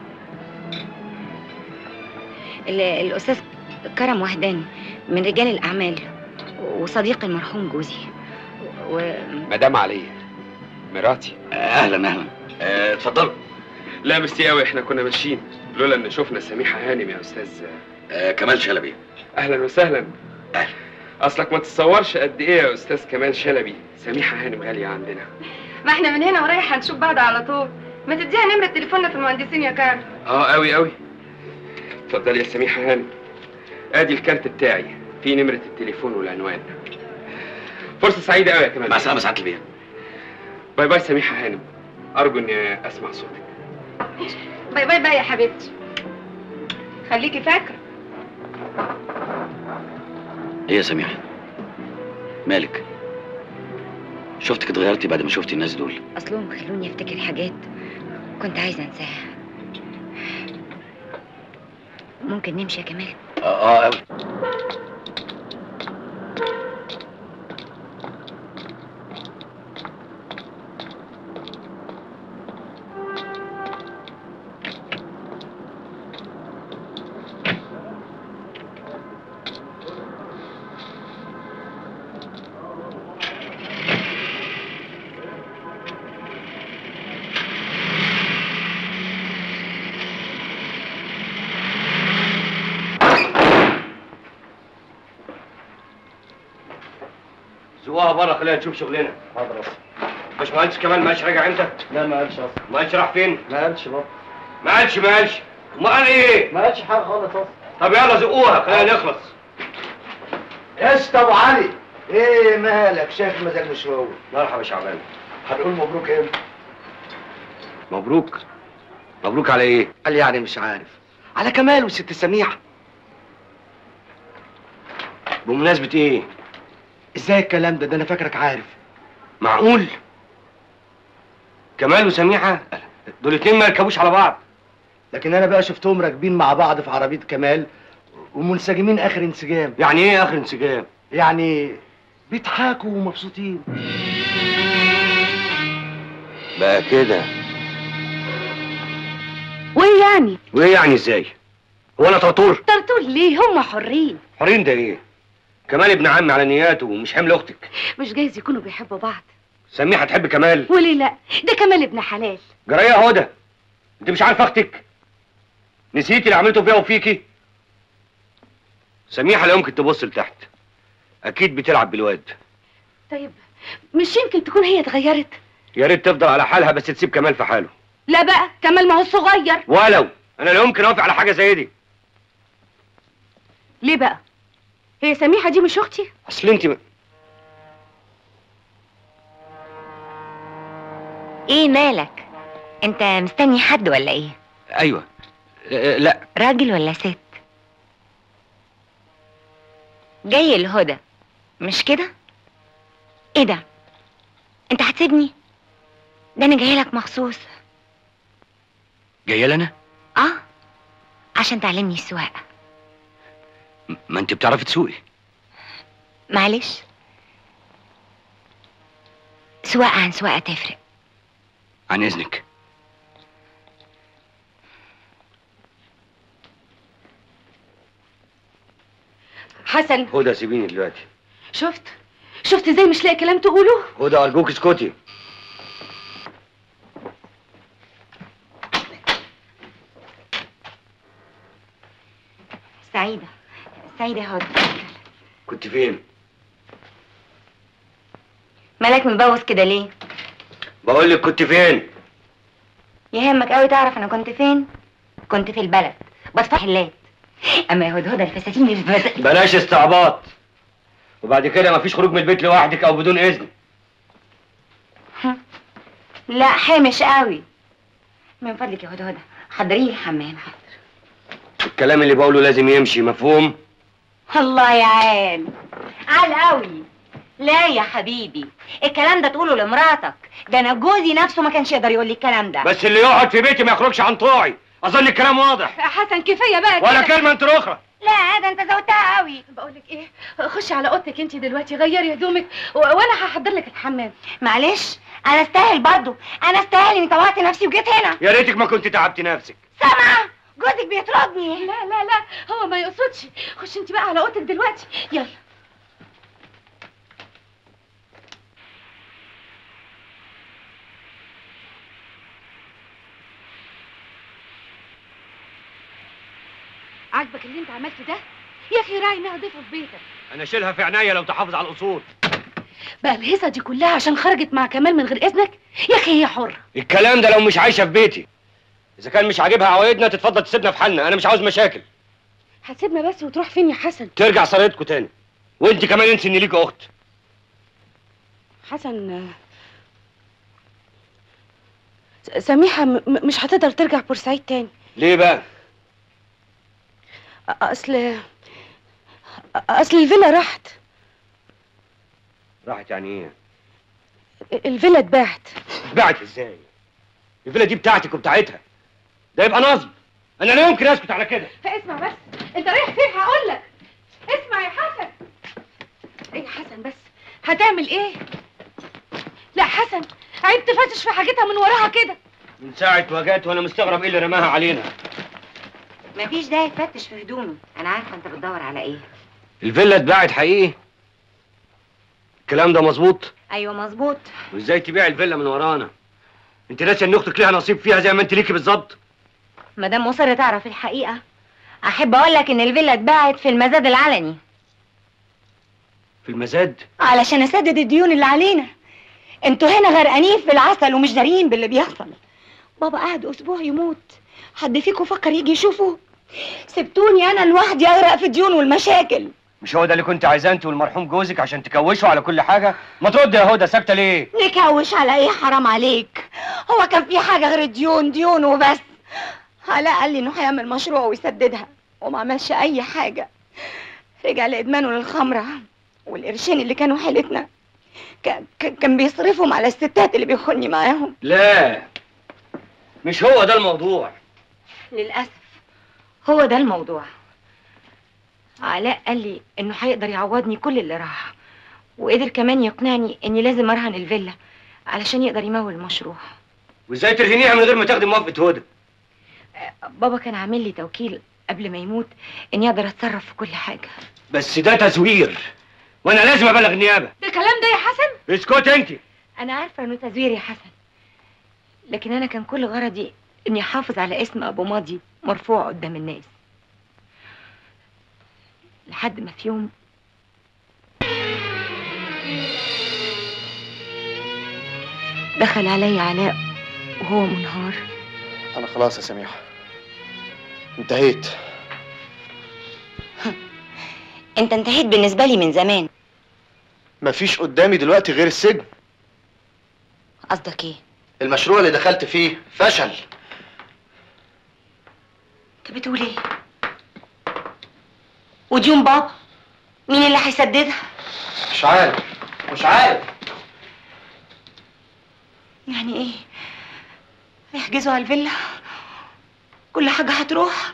ال- الاستاذ كرم وهداني من رجال الاعمال وصديق المرحوم جوزي و... مدام عليا مراتي اهلا اهلا آه، اتفضلوا لا ميرسي قوي احنا كنا ماشيين لولا ان شفنا سميحة هانم يا استاذ آه، كمال شلبي اهلا وسهلا اهلا اصلك ما تتصورش قد ايه يا استاذ كمال شلبي سميحة هانم غالية عندنا ما احنا من هنا ورايح هنشوف بعض على طول ما تديها نمره تليفوننا في المهندسين يا كارل اه قوي قوي اتفضلي يا سميحة هانم ادي الكارت بتاعي فيه نمرة التليفون والعنوان فرصة سعيدة قوي يا كمال مع السلامه سعاده البيه باي باي سميحة هانم ارجو اني اسمع صوتك باي باي باي يا حبيبتي خليكي فاكره ايه يا سميحه مالك شفتك اتغيرتي بعد ما شفتي الناس دول اصلهم خلوني افتكر حاجات كنت عايزه انساها ممكن نمشي يا كمال اه اه قوي زقوها بره خلينا نشوف شغلنا حاضر اصلا باشمهندس كمال ما قالش راجع امتى؟ لا ما قالش اصلا ما قالش راح فين؟ ما قالش بابا ما قالش ما قالش ما قال ايه؟ ما قالش حاجه خالص اصلا طب يلا زقوها خلينا نخلص قشطة ابو علي ايه مالك شايف المزاج مش هو مرحبا يا شعبان هنقول مبروك امتى مبروك مبروك على ايه قال يعني مش عارف على كمال والست سميحه بمناسبه ايه ازاي الكلام ده ده انا فاكرك عارف معقول كمال وسميحه دول اتنين ما يركبوش على بعض لكن انا بقى شفتهم راكبين مع بعض في عربيه كمال ومنسجمين اخر انسجام يعني ايه اخر انسجام يعني بيضحكوا ومبسوطين بقى كده وايه يعني وايه يعني ازاي هو انا طرطور طرطور ليه هم حرين حرين ده ايه كمال ابن عمي على نياته ومش حمل اختك مش جايز يكونوا بيحبوا بعض سميحه تحب كمال وليه لا ده كمال ابن حلال جرايه هدى انت مش عارف اختك نسيتي اللي عملته فيها وفيكي سميحه لا يمكن تبص لتحت اكيد بتلعب بالواد طيب مش يمكن تكون هي اتغيرت يا ريت تفضل على حالها بس تسيب كمال في حاله لا بقى كمال ما هو صغير ولو انا لا يمكن اوافق على حاجه زي دي ليه بقى هي سميحه دي مش اختي اصل انت م... ايه مالك انت مستني حد ولا ايه ايوه أه لا راجل ولا ست جاي الهدى مش كده ايه ده انت هتسيبني ده انا جاي لك مخصوص جايه لنا اه عشان تعلمني السواقه ما انت بتعرفي تسوقي معلش سواقه عن سواقه تفرق عن اذنك حسن هدى سيبيني دلوقتي شفت شفت ازاي مش لاقي كلام تقوله هدى ارجوك اسكتي سعيده سعيده يا هدى كنت فين مالك مبوس كده ليه بقول لك كنت فين يهمك قوي تعرف انا كنت فين كنت في البلد بصفى حلات اما يا هدى هدى الفساتين اللي في البلد بلاش استعباط وبعد كده مفيش خروج من البيت لوحدك او بدون اذن لا حامش قوي من فضلك يا هدى هدى حضري لي الحمام الكلام اللي بقوله لازم يمشي مفهوم الله يا عال عال قوي لا يا حبيبي الكلام ده تقوله لمراتك ده انا جوزي نفسه ما كانش يقدر يقول لي الكلام ده بس اللي يقعد في بيتي ما يخرجش عن طوعي اظن الكلام واضح حسن كفايه بقى ولا كده. كلمه انت اخرى لا ده انت زودتها قوي بقول لك ايه خشي على اوضتك انت دلوقتي غيري هدومك و... وانا هحضر لك الحمام معلش انا استاهل برضو انا استاهل اني طوعت نفسي وجيت هنا يا ريتك ما كنت تعبتي نفسك سامعه جوزك بيطردني لا لا لا هو ما يقصدش خشي انت بقى على اوضتك دلوقتي يلا عاجبك اللي انت عملته ده يا اخي راعي انها ضيفه في بيتك انا شيلها في عينيا لو تحافظ على الاصول بقى الهيصه دي كلها عشان خرجت مع كمال من غير اذنك يا اخي هي حره الكلام ده لو مش عايشه في بيتي اذا كان مش عاجبها عوايدنا تتفضل تسيبنا في حالنا انا مش عاوز مشاكل هتسيبنا بس وتروح فين يا حسن ترجع صريتكم تاني وانت كمان انسي ان ليك اخت حسن آه، س- سميحه م- م- مش هتقدر ترجع بورسعيد تاني ليه بقى أ- اصل اصل الفيلا راحت راحت يعني ايه الفيلا اتباعت اتباعت ازاي الفيلا دي بتاعتك وبتاعتها ده يبقى نصب انا لا يمكن اسكت على كده اسمع بس انت رايح فين هقول لك اسمع يا حسن ايه يا حسن بس هتعمل ايه لا حسن عيب تفتش في حاجتها من وراها كده من ساعه ما جت وانا مستغرب ايه اللي رماها علينا مفيش داعي تفتش في هدومي انا عارفه انت بتدور على ايه الفيلا اتباعت حقيقي الكلام ده مظبوط ايوه مظبوط وازاي تبيع الفيلا من ورانا انت ناسي ان اختك ليها نصيب فيها زي ما انت ليكي بالظبط مدام مصر تعرف الحقيقه احب اقول لك ان الفيلا اتباعت في المزاد العلني في المزاد علشان اسدد الديون اللي علينا انتوا هنا غرقانين في العسل ومش دارين باللي بيحصل بابا قعد اسبوع يموت حد فيكم فكر يجي يشوفه سبتوني انا لوحدي اغرق في الديون والمشاكل مش هو ده اللي كنت عايزاه انت والمرحوم جوزك عشان تكوشوا على كل حاجه ما ترد يا هدى ساكته ليه نكوش على ايه حرام عليك هو كان في حاجه غير الديون ديون وبس علاء قال لي انه هيعمل مشروع ويسددها وما عملش اي حاجه رجع لادمانه للخمره والقرشين اللي كانوا حيلتنا كان كان- كان بيصرفهم على الستات اللي بيخوني معاهم لا مش هو ده الموضوع للاسف هو ده الموضوع علاء قال لي انه هيقدر يعوضني كل اللي راح وقدر كمان يقنعني اني لازم ارهن الفيلا علشان يقدر يمول المشروع وازاي ترهنيها من غير ما تاخدي موافقه هدى بابا كان عامل لي توكيل قبل ما يموت اني اقدر اتصرف في كل حاجه بس ده تزوير وانا لازم ابلغ النيابه ده كلام ده يا حسن اسكت انت انا عارفه انه تزوير يا حسن لكن انا كان كل غرضي اني احافظ على اسم ابو ماضي مرفوع قدام الناس لحد ما في يوم دخل علي علاء وهو منهار انا خلاص يا سميحه انتهيت انت انتهيت بالنسبه لي من زمان مفيش قدامي دلوقتي غير السجن قصدك ايه المشروع اللي دخلت فيه فشل انت بتقول ايه وديون بابا مين اللي هيسددها مش عارف مش عارف يعني ايه هيحجزوا على الفيلا كل حاجة هتروح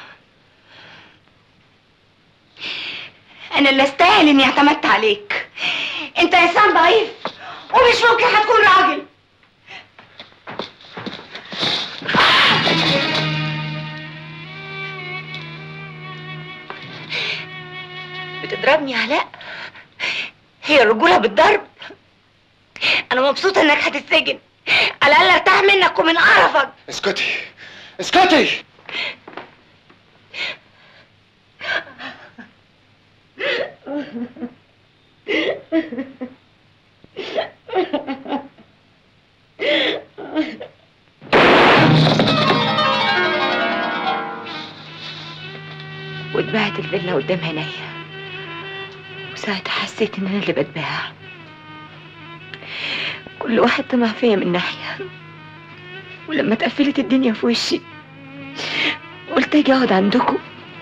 انا اللي استاهل اني اعتمدت عليك انت انسان ضعيف ومش ممكن هتكون راجل بتضربني يا علاء هي الرجولة بالضرب انا مبسوطة انك هتتسجن على الاقل ارتاح منك ومن قرفك اسكتي اسكتي واتباعت الفيلا قدام عينيا وساعتها حسيت ان انا اللي بتباع كل واحد طمع فيا من ناحية ولما اتقفلت الدنيا في وشي قلت اجي اقعد عندكم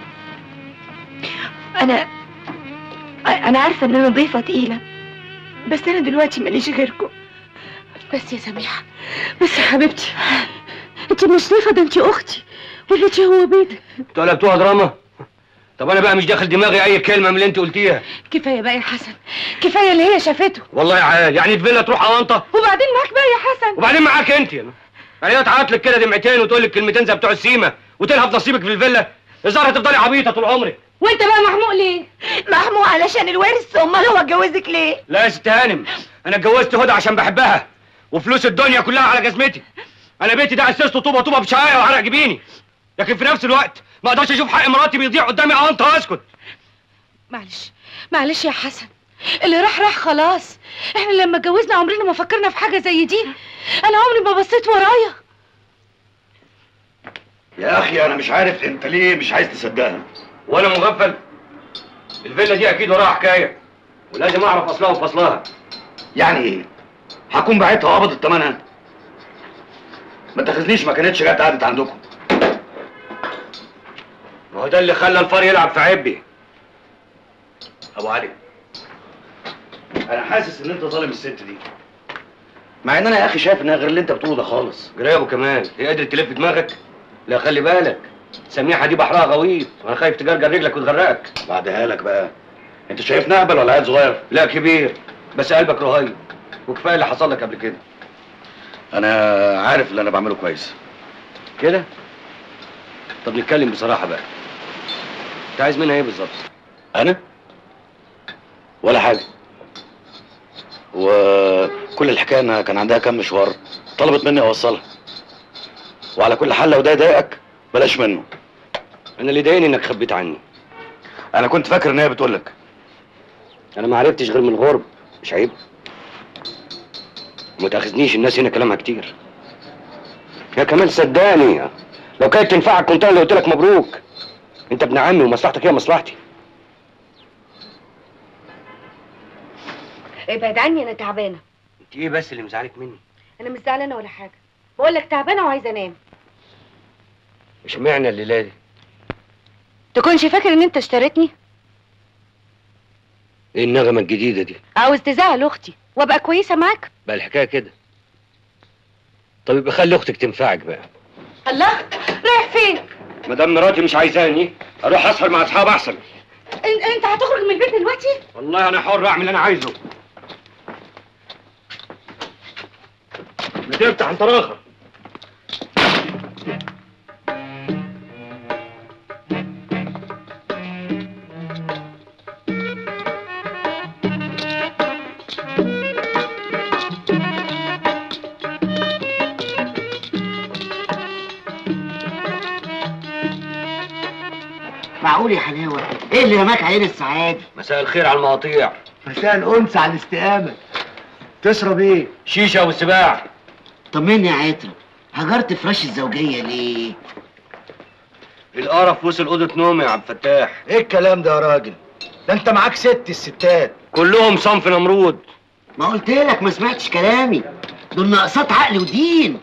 انا انا عارفة ان انا ضيفة تقيلة بس انا دلوقتي ماليش غيركم بس يا سميحة بس يا حبيبتي انت مش ضيفة ده انت اختي والبيتي هو بيتك قلبتوها دراما طب انا بقى مش داخل دماغي اي كلمه من اللي انت قلتيها كفاية بقى يا حسن كفاية اللي هي شافته والله عاد يعني الفيلا تروح اونطه وبعدين معاك بقى يا حسن وبعدين معاك انت يعني هي تعيط لك كده دمعتين وتقول لك كلمتين زي بتوع السيما وتلهب نصيبك في الفيلا الظاهر هتفضلي عبيطه طول عمرك وانت بقى محموق ليه محموق علشان الورث امال هو اتجوزك ليه لا يا ست هانم انا اتجوزت هدى عشان بحبها وفلوس الدنيا كلها على جزمتي انا بيتي ده اسسته طوبه طوبه بشعايه وعرق جبيني لكن في نفس الوقت ما اقدرش اشوف حق مراتي بيضيع قدامي اه انت اسكت معلش معلش يا حسن اللي راح راح خلاص احنا لما اتجوزنا عمرنا ما فكرنا في حاجة زي دي انا عمري ما بصيت ورايا يا اخي انا مش عارف انت ليه مش عايز تصدقها وانا مغفل الفيلا دي اكيد وراها حكايه ولازم اعرف اصلها وفصلها يعني ايه هكون بعتها وقبضت ثمنها ما تاخذنيش ما كانتش جت قعدت عندكم ما هو ده اللي خلى الفار يلعب في عبي ابو علي انا حاسس ان انت ظالم الست دي مع ان انا يا اخي شايف انها غير اللي انت بتقوله ده خالص جرابه كمان هي قدرت تلف دماغك لا خلي بالك سميحه دي بحرها غويط وانا خايف تجرجر رجلك وتغرقك بعدها لك بقى انت شايفني اهبل ولا عيل صغير لا كبير بس قلبك رهيب وكفايه اللي حصل لك قبل كده انا عارف اللي انا بعمله كويس كده طب نتكلم بصراحه بقى انت عايز منها ايه بالظبط انا ولا حاجه وكل الحكايه انها كان عندها كام مشوار طلبت مني اوصلها وعلى كل حال لو ده يضايقك بلاش منه انا اللي ضايقني انك خبيت عني انا كنت فاكر ان هي بتقول لك انا ما عرفتش غير من الغرب مش عيب ما تاخذنيش الناس هنا كلامها كتير يا كمان صدقني لو كانت تنفعك كنت انا اللي قلت لك مبروك انت ابن عمي ومصلحتك هي مصلحتي ابعد عني انا تعبانه انت ايه بس اللي مزعلك مني انا مش زعلانه ولا حاجه بقول لك تعبانه وعايزه انام اشمعنى الليله دي تكونش فاكر ان انت اشتريتني ايه النغمه الجديده دي عاوز تزعل اختي وابقى كويسه معاك بقى الحكايه كده طب يبقى خلي اختك تنفعك بقى الله رايح فين ما دام مراتي مش عايزاني اروح اسهر مع اصحاب احسن انت, انت هتخرج من البيت دلوقتي والله انا حر اعمل اللي انا عايزه بتفتح انت راخر معقول يا حلاوه ايه اللي رماك عين السعادة مساء الخير على المقاطيع مساء الانس على الاستقامه تشرب ايه شيشه والسباع طمني يا عطر هجرت فراش الزوجيه ليه القرف وصل اوضه نومي يا عبد الفتاح ايه الكلام ده يا راجل ده انت معاك ست الستات كلهم صنف نمرود ما قلت لك ما سمعتش كلامي دول ناقصات عقل ودين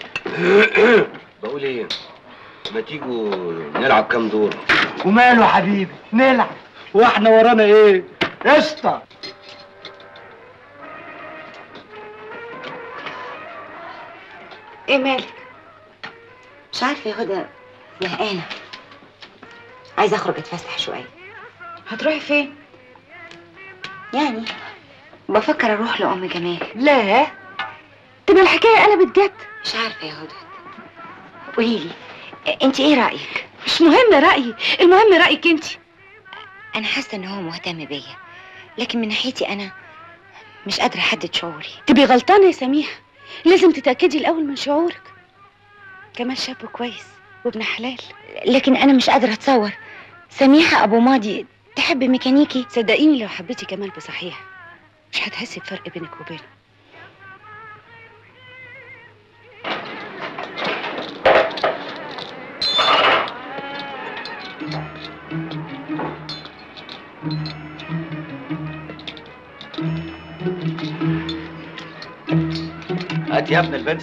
بقول ايه ما تيجوا نلعب كام دور وماله يا حبيبي نلعب واحنا ورانا ايه قشطه ايه مالك مش عارفه يا هدى زهقانه عايزه اخرج اتفسح شويه هتروحي فين يعني بفكر اروح لام جمال لا تبقى الحكايه قلبت جد مش عارفه يا هدى قولي لي انت ايه رايك مش مهم رايي المهم رايك انت انا حاسه ان هو مهتم بيا لكن من ناحيتي انا مش قادره احدد شعوري تبقي غلطانه يا سميحه لازم تتاكدي الاول من شعورك كمال شاب كويس وابن حلال لكن انا مش قادره اتصور سميحه ابو ماضي تحب ميكانيكي صدقيني لو حبيتي كمال بصحيح مش هتحسي بفرق بينك وبينه هات يا ابن البنزين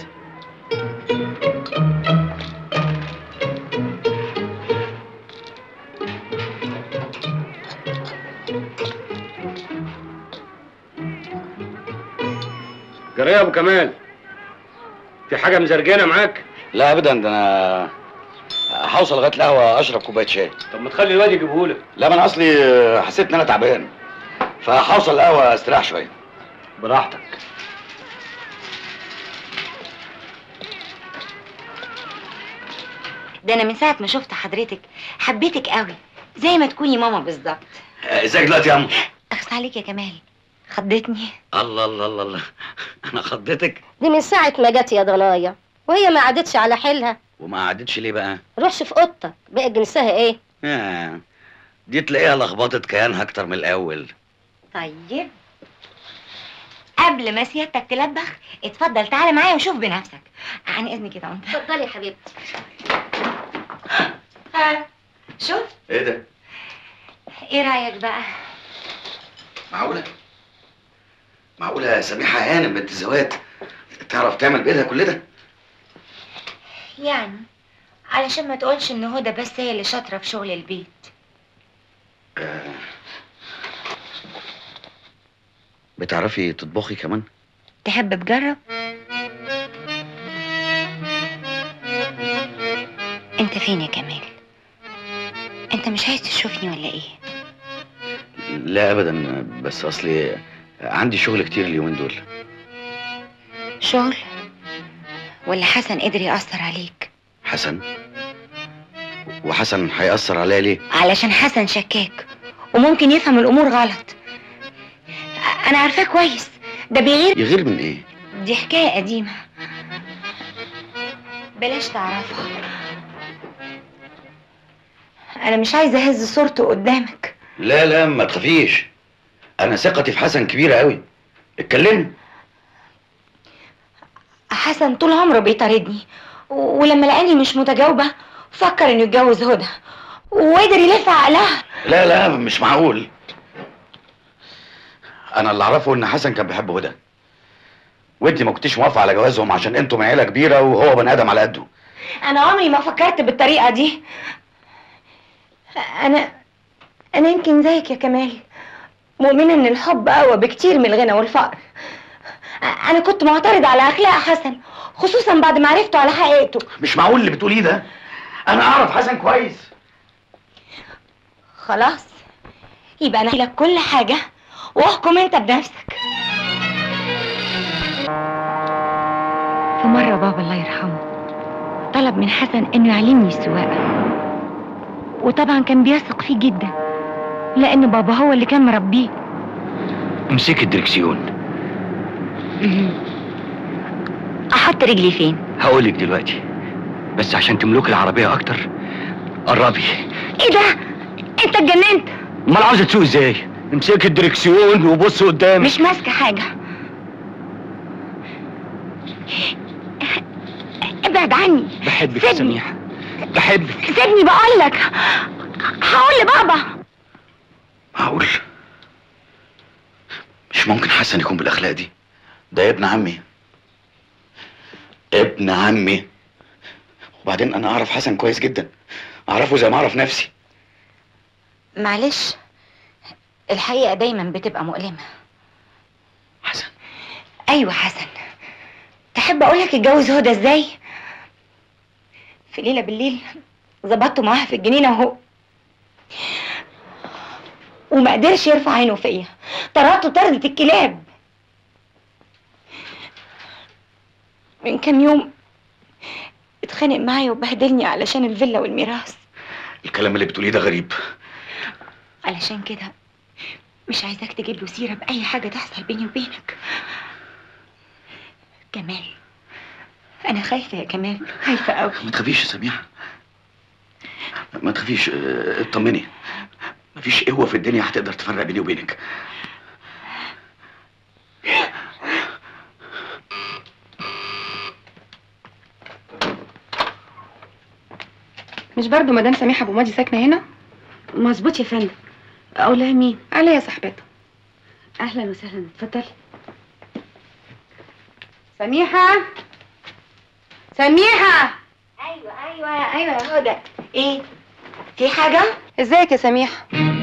جرى يا ابو كمال في حاجه مزرجانه معاك لا ابدا ده انا هوصل لغايه القهوه اشرب كوبايه شاي طب ما تخلي الواد يجيبهولك لا ما انا اصلي حسيت ان انا تعبان فهوصل القهوه استريح شويه براحتك ده انا من ساعه ما شفت حضرتك حبيتك قوي زي ما تكوني ماما بالظبط آه، ازيك دلوقتي يا عم اخس عليك يا كمال خضتني الله الله الله الله انا خضتك دي من ساعة ما جت يا ضنايا وهي ما عادتش على حيلها وما قعدتش ليه بقى روحش في اوضتك بقى جنسها ايه آه. دي تلاقيها لخبطت كيانها اكتر من الاول طيب قبل ما سيادتك تلبخ اتفضل تعالى معايا وشوف بنفسك عن اذنك كده وانت اتفضلي يا حبيبتي ها شوف ايه ده ايه رايك بقى معقوله معقوله سميحه هانم بنت زوات تعرف تعمل بايدها كل ده يعني علشان ما تقولش ان هدى بس هي اللي شاطره في شغل البيت آه. بتعرفي تطبخي كمان تحب تجرب انت فين يا كمال انت مش عايز تشوفني ولا ايه لا ابدا بس اصلي عندي شغل كتير اليومين دول شغل ولا حسن قدر يأثر عليك حسن وحسن هيأثر عليا ليه علشان حسن شكاك وممكن يفهم الامور غلط انا عارفاه كويس ده بيغير يغير من ايه دي حكايه قديمه بلاش تعرفها انا مش عايزه اهز صورته قدامك لا لا ما تخافيش انا ثقتي في حسن كبيره قوي اتكلمي حسن طول عمره بيطاردني و- ولما لقاني مش متجاوبه فكر انه يتجوز هدى وقدر يلف عقلها لا لا مش معقول انا اللي اعرفه ان حسن كان بيحب هدى وانت ما كنتيش موافقه على جوازهم عشان انتوا من عيله كبيره وهو بني ادم على قده انا عمري ما فكرت بالطريقه دي انا انا يمكن زيك يا كمال مؤمنه ان الحب اقوى بكتير من الغنى والفقر انا كنت معترضه على اخلاق حسن خصوصا بعد ما عرفته على حقيقته مش معقول اللي بتقوليه ده انا اعرف حسن كويس خلاص يبقى انا لك كل حاجه واحكم انت بنفسك في مرة بابا الله يرحمه طلب من حسن انه يعلمني السواقة وطبعا كان بيثق فيه جدا لان بابا هو اللي كان مربيه امسك الدركسيون احط رجلي فين هقولك دلوقتي بس عشان تملك العربية اكتر قربي ايه ده انت اتجننت امال عاوزة تسوق ازاي امسك الدركسيون وبص قدامك مش ماسكه حاجه ابعد عني بحبك يا سيبني. سميحة بحبك سيبني بقول لك هقول لبابا معقول مش ممكن حسن يكون بالاخلاق دي ده ابن عمي ابن عمي وبعدين انا اعرف حسن كويس جدا اعرفه زي ما اعرف نفسي معلش الحقيقه دايما بتبقى مؤلمه حسن ايوه حسن تحب اقول لك اتجوز هدى ازاي في ليله بالليل ظبطته معاها في الجنينه وهو وما قدرش يرفع عينه فيا طرقته طردة الكلاب من كام يوم اتخانق معايا وبهدلني علشان الفيلا والميراث الكلام اللي بتقوليه ده غريب علشان كده مش عايزاك تجيب له سيره باي حاجه تحصل بيني وبينك كمال انا خايفه يا كمال خايفه قوي ما تخافيش يا سميحة ما تخافيش اه، اطمني مفيش قوة في الدنيا هتقدر تفرق بيني وبينك مش برضو مدام سميحه ابو ماضي ساكنه هنا مظبوط يا فندم اقول لها مين عليا صاحبتها اهلا وسهلا اتفضلي سميحه سميحه ايوه ايوه ايوه يا هدى ايه في حاجه ازيك يا سميحه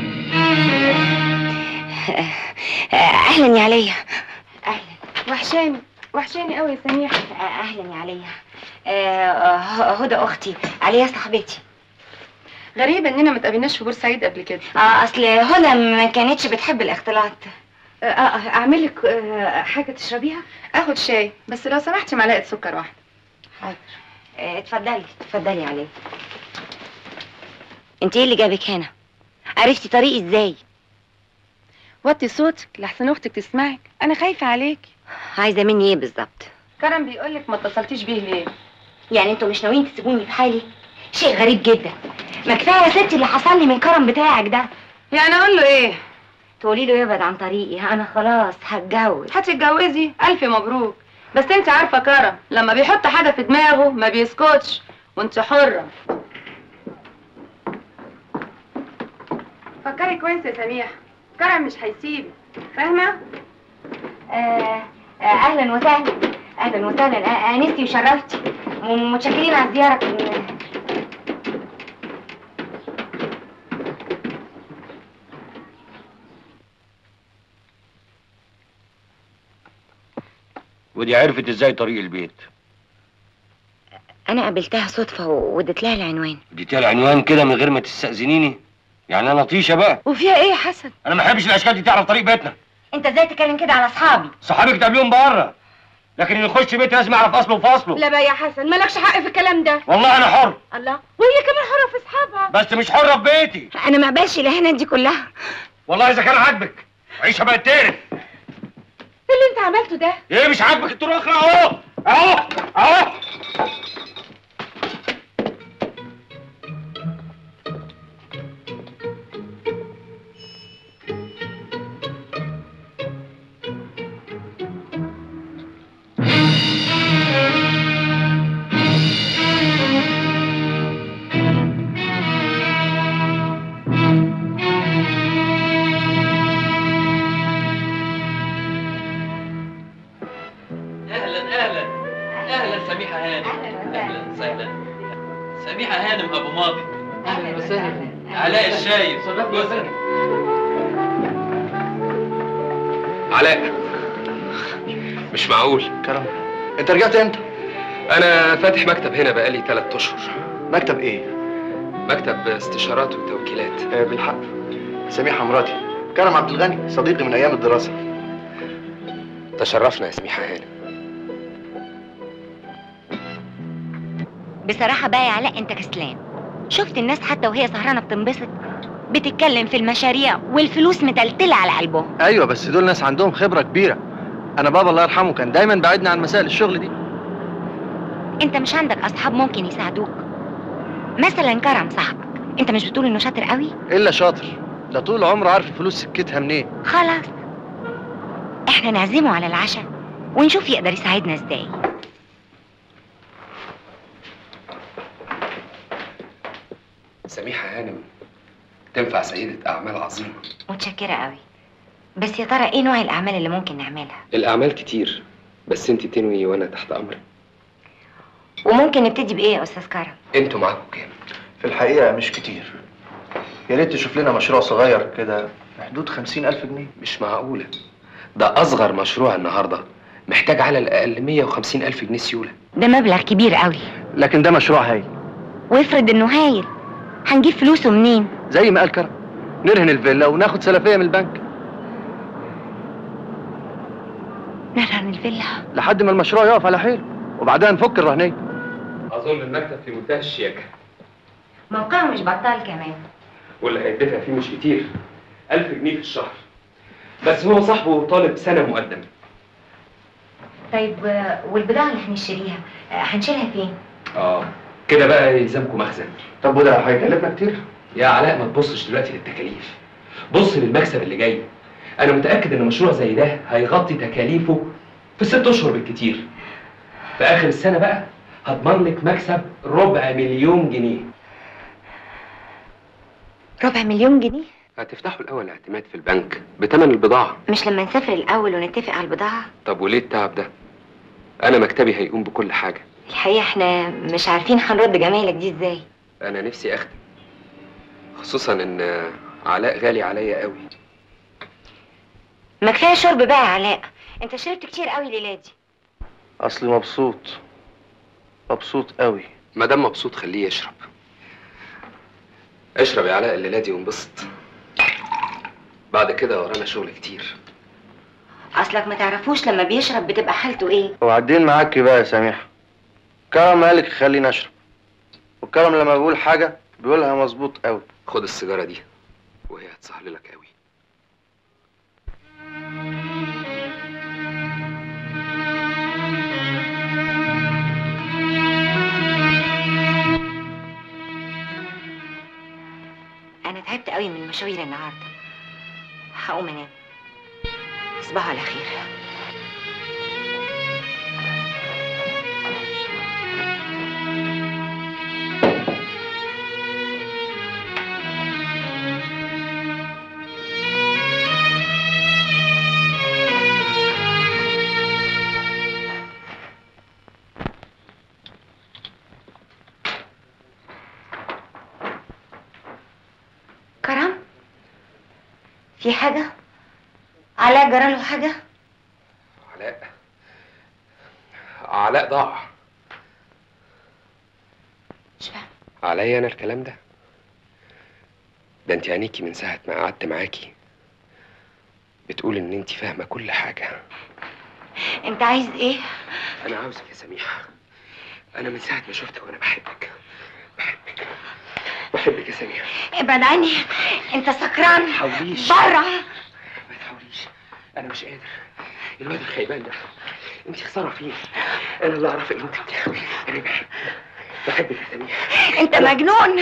اهلا يا عليا اهلا وحشاني وحشاني قوي يا سميحه اهلا يا عليا آه، هدى اختي عليا صاحبتي غريب اننا ما اتقابلناش في بورسعيد قبل كده اه اصل هدى ما كانتش بتحب الاختلاط آه، آه، اعمل لك آه، حاجه تشربيها اخد شاي بس لو سمحتي معلقه سكر واحده حاضر آه، اتفضلي اتفضلي يا عليا انت ايه اللي جابك هنا عرفتي طريقي ازاي وطي صوتك لحسن اختك تسمعك انا خايفه عليكي عايزه مني ايه بالظبط كرم بيقولك ما اتصلتيش بيه ليه يعني انتوا مش ناويين تسيبوني في حالي شيء غريب جدا ما كفايه يا ستي اللي حصل لي من كرم بتاعك ده يعني اقول له ايه تقولي له يبعد عن طريقي انا خلاص هتجوز هتتجوزي الف مبروك بس انت عارفه كرم لما بيحط حاجه في دماغه ما بيسكتش وانت حره فكري كويس يا سميح كرم مش هيسيبك فاهمه آه آه اهلا وسهلا اهلا وسهلا آه انستي وشرفتي م- متشكرين على الزياره ودي عرفت ازاي طريق البيت انا قابلتها صدفه واديت لها العنوان اديتيها العنوان كده من غير ما تستأذنيني يعني انا طيشه بقى وفيها ايه يا حسن انا ما بحبش الاشكال دي تعرف طريق بيتنا انت ازاي تتكلم كده على اصحابي صحابك تقابليهم بره لكن اللي يخش بيتي لازم يعرف اصله وفاصله لا بقى يا حسن مالكش حق في الكلام ده والله انا حر الله وهي كمان حره في اصحابها بس مش حره في بيتي انا ما اقبلش الاهانات دي كلها والله اذا كان عاجبك عيشه بقت تقرف ايه اللي انت عملته ده ايه مش عاجبك الطرق اخرى اهو اهو اهو اهلا اهلا اهلا سميحه هاني اهلا وسهلا سميحة هانم أبو ماضي اهلا وسهلا علاء الشايب جوزك علاء مش معقول كرم انت رجعت امتى؟ انا فاتح مكتب هنا بقالي ثلاث اشهر مكتب ايه؟ مكتب استشارات وتوكيلات آه بالحق سميحة مراتي كرم عبد الغني صديقي من ايام الدراسة تشرفنا يا سميحة هانم بصراحة بقى يا علاء انت كسلان شفت الناس حتى وهي سهرانة بتنبسط بتتكلم في المشاريع والفلوس متلتلة على قلبهم ايوه بس دول ناس عندهم خبرة كبيرة انا بابا الله يرحمه كان دايما بعدنا عن مسائل الشغل دي انت مش عندك اصحاب ممكن يساعدوك مثلا كرم صاحبك انت مش بتقول انه شاطر قوي الا شاطر ده طول عمره عارف الفلوس سكتها منين خلاص احنا نعزمه على العشاء ونشوف يقدر يساعدنا ازاي سميحة هانم تنفع سيدة أعمال عظيمة متشكرة قوي بس يا ترى ايه نوع الاعمال اللي ممكن نعملها الأعمال كتير بس أنت تنوي وأنا تحت أمرك وممكن نبتدي بايه يا استاذ كرم أنتوا معاكم كام؟ في الحقيقة مش كتير يا ريت تشوف لنا مشروع صغير كده في حدود خمسين ألف جنيه مش معقولة ده أصغر مشروع النهاردة محتاج على الأقل 150 ألف جنيه سيولة ده مبلغ كبير قوي لكن ده مشروع هايل وافرض انه هايل هنجيب فلوسه منين زي ما قال كرم نرهن الفيلا وناخد سلفية من البنك نرهن الفيلا لحد ما المشروع يقف على حيله وبعدها نفك الرهنية أظن المكتب في منتهى الشياكة موقعه مش بطال كمان واللي هيدفع فيه مش كتير 1000 جنيه في الشهر بس هو صاحبه طالب سنة مقدم طيب آه، والبضاعة اللي هنشتريها آه، هنشيلها فين؟ اه كده بقى يلزمكم مخزن طب وده هيكلفنا كتير يا علاء ما تبصش دلوقتي للتكاليف بص للمكسب اللي جاي انا متاكد ان مشروع زي ده هيغطي تكاليفه في ست اشهر بالكتير في اخر السنه بقى هضمن لك مكسب ربع مليون جنيه ربع مليون جنيه هتفتحوا الاول اعتماد في البنك بتمن البضاعه مش لما نسافر الاول ونتفق على البضاعة طب وليه التعب ده انا مكتبي هيقوم بكل حاجه الحقيقة احنا مش عارفين هنرد جمايلك دي ازاي انا نفسي اخدم خصوصا ان علاء غالي عليا قوي ما كفاية شرب بقى يا علاء انت شربت كتير قوي الليلة دي أصلي مبسوط مبسوط قوي ما دام مبسوط خليه يشرب اشرب يا علاء الليله دي وانبسط بعد كده ورانا شغل كتير اصلك ما تعرفوش لما بيشرب بتبقى حالته ايه وبعدين معاكي بقى يا سميحة كرم قالك خليني أشرب والكرم لما بيقول حاجة بيقولها مظبوط قوي خد السيجاره دي وهي هتسهللك قوي انا تعبت قوي من مشاوير النهارده هقوم انام تصبحوا على خير كرم في حاجة علاء جراله حاجة علاء علاء ضاع مش فاهم عليا انا الكلام ده ده انت عينيكي من ساعه ما قعدت معاكي بتقول ان انت فاهمه كل حاجه انت عايز ايه انا عاوزك يا سميحه انا من ساعه ما شفتك وانا بحبك بحبك بحبك يا سميحه ابعد عني انت سكران حاوليش. بره ما تحاوليش انا مش قادر الواد الخيبان ده انت خساره فيه انا اللي اعرف ان انت بتحبي انا بحبك بحبك يا سميحه انت مجنون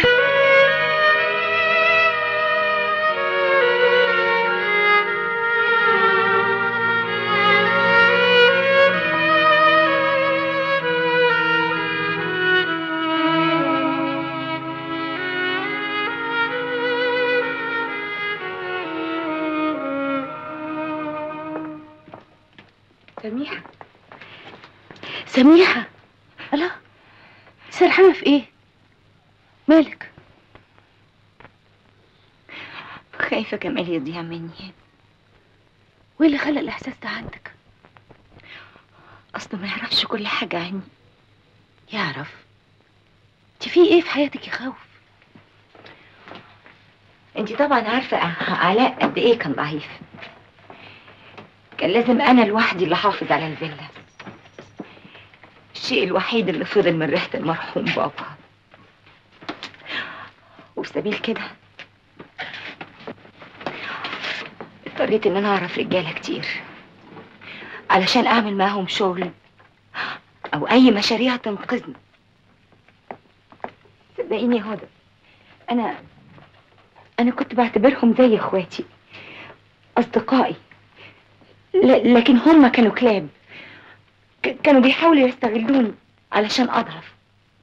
سميحة سميحة الله سرحانة في ايه؟ مالك خايفة كمال يضيع مني وايه اللي خلى الاحساس ده عندك أصله ما يعرفش كل حاجة عني يعرف انت في ايه في حياتك يخوف انت طبعا عارفة علاء قد ايه كان ضعيف كان لازم انا لوحدي اللي احافظ على الفيلا الشيء الوحيد اللي فضل من ريحة المرحوم بابا وفي سبيل كده اضطريت ان انا اعرف رجالة كتير علشان اعمل معاهم شغل او اي مشاريع تنقذني صدقيني يا هدى انا انا كنت بعتبرهم زي اخواتي اصدقائي ل- لكن هم كانوا كلاب ك- كانوا بيحاولوا يستغلوني علشان اضعف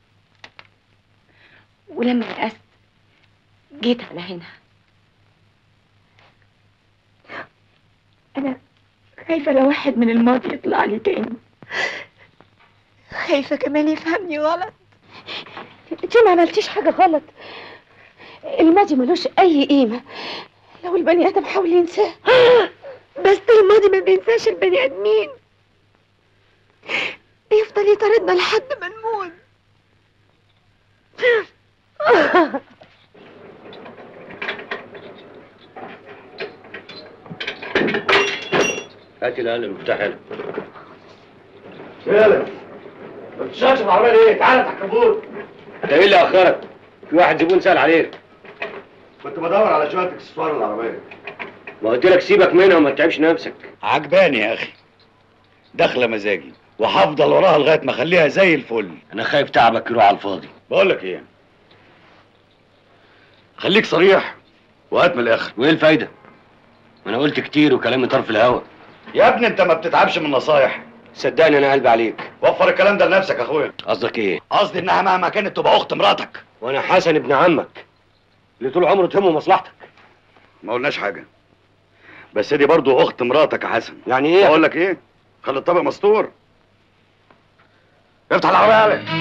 ولما يأست جيت على هنا انا خايفة لو واحد من الماضي يطلع لي تاني خايفة كمان يفهمني غلط انت ما عملتيش حاجة غلط الماضي ملوش اي قيمة لو البني ادم حاول ينساه بس الماضي ما بينساش البني ادمين بيفضل يطاردنا لحد ما نموت هاتي القلم المفتاح هنا يلا ما بتشتغلش في العربيه ليه؟ تعالى تحت الكبور انت ايه اللي اخرك؟ في واحد زبون سأل عليك كنت بدور على شويه اكسسوار العربيه ما قلت لك سيبك منها وما تتعبش نفسك عجباني يا اخي داخله مزاجي وهفضل وراها لغايه ما اخليها زي الفل انا خايف تعبك يروح على الفاضي بقول لك ايه خليك صريح وهات من الاخر وايه الفايده؟ ما انا قلت كتير وكلامي طرف الهوا يا ابني انت ما بتتعبش من نصايح صدقني انا قلبي عليك وفر الكلام ده لنفسك يا اخويا قصدك ايه؟ قصدي انها مهما كانت تبقى اخت مراتك وانا حسن ابن عمك اللي طول عمره تهمه مصلحتك ما قلناش حاجه بس دي برضو اخت مراتك يا حسن يعني ايه؟ اقول لك ايه خلي الطبق مستور افتح العربيه يا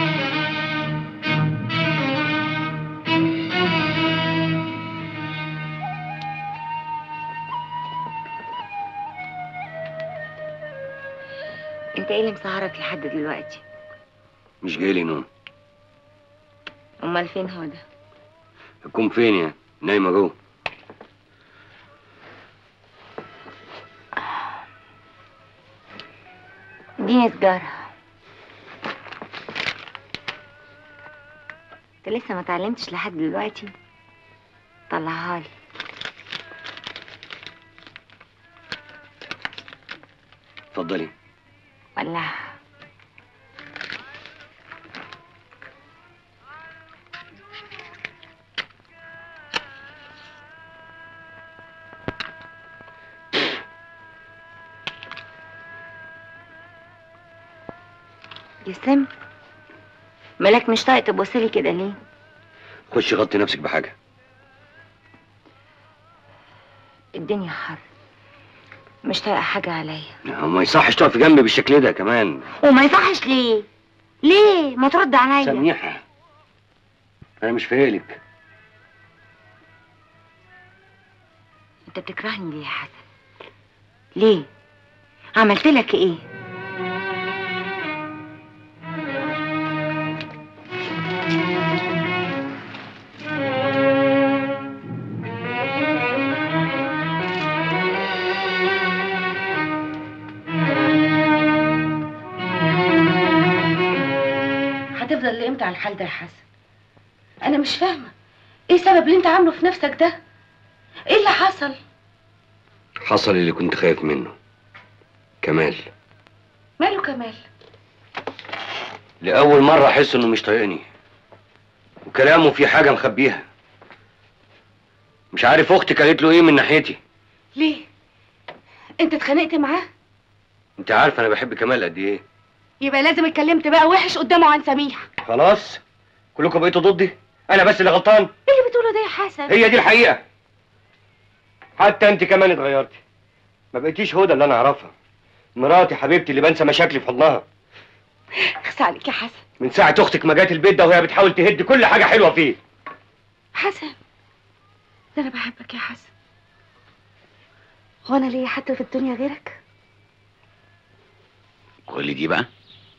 انت ايه اللي مسهرك لحد دلوقتي مش جاي لي نوم امال فين هدى هتكون فين يا نايمه جوه اديني سجارة انت لسه ما اتعلمتش لحد دلوقتي طلعها لي اتفضلي ولعها يا سم مالك مش طايق تبصلي كده ليه خش غطي نفسك بحاجه الدنيا حر مش طايقه حاجه عليا ما يصحش تقف جنبي بالشكل ده كمان وما يصحش ليه ليه ما ترد عليا سميحه انا مش فايقلك انت بتكرهني ليه يا حسن ليه عملت لك ايه هتفضل لامتى على الحال ده يا حسن انا مش فاهمه ايه السبب اللي انت عامله في نفسك ده ايه اللي حصل حصل اللي كنت خايف منه كمال ماله كمال لأول مرة أحس إنه مش طايقني وكلامه في حاجة مخبيها مش عارف أختي قالت له إيه من ناحيتي ليه انت اتخانقت معاه أنت عارف أنا بحب كمال قد إيه يبقى لازم اتكلمت بقى وحش قدامه عن سميح خلاص كلكم بقيتوا ضدي أنا بس اللي غلطان ايه اللي بتقوله ده يا حسن هي دي الحقيقة حتى أنت كمان اتغيرتي ما بقيتيش هدى اللي أنا أعرفها مراتي حبيبتي اللي بنسى مشاكلي في حضنها اخس عليك يا حسن من ساعة أختك ما جات البيت ده وهي بتحاول تهد كل حاجة حلوة فيه حسن ده انا بحبك يا حسن هو انا ليا حد في الدنيا غيرك قولي دي بقى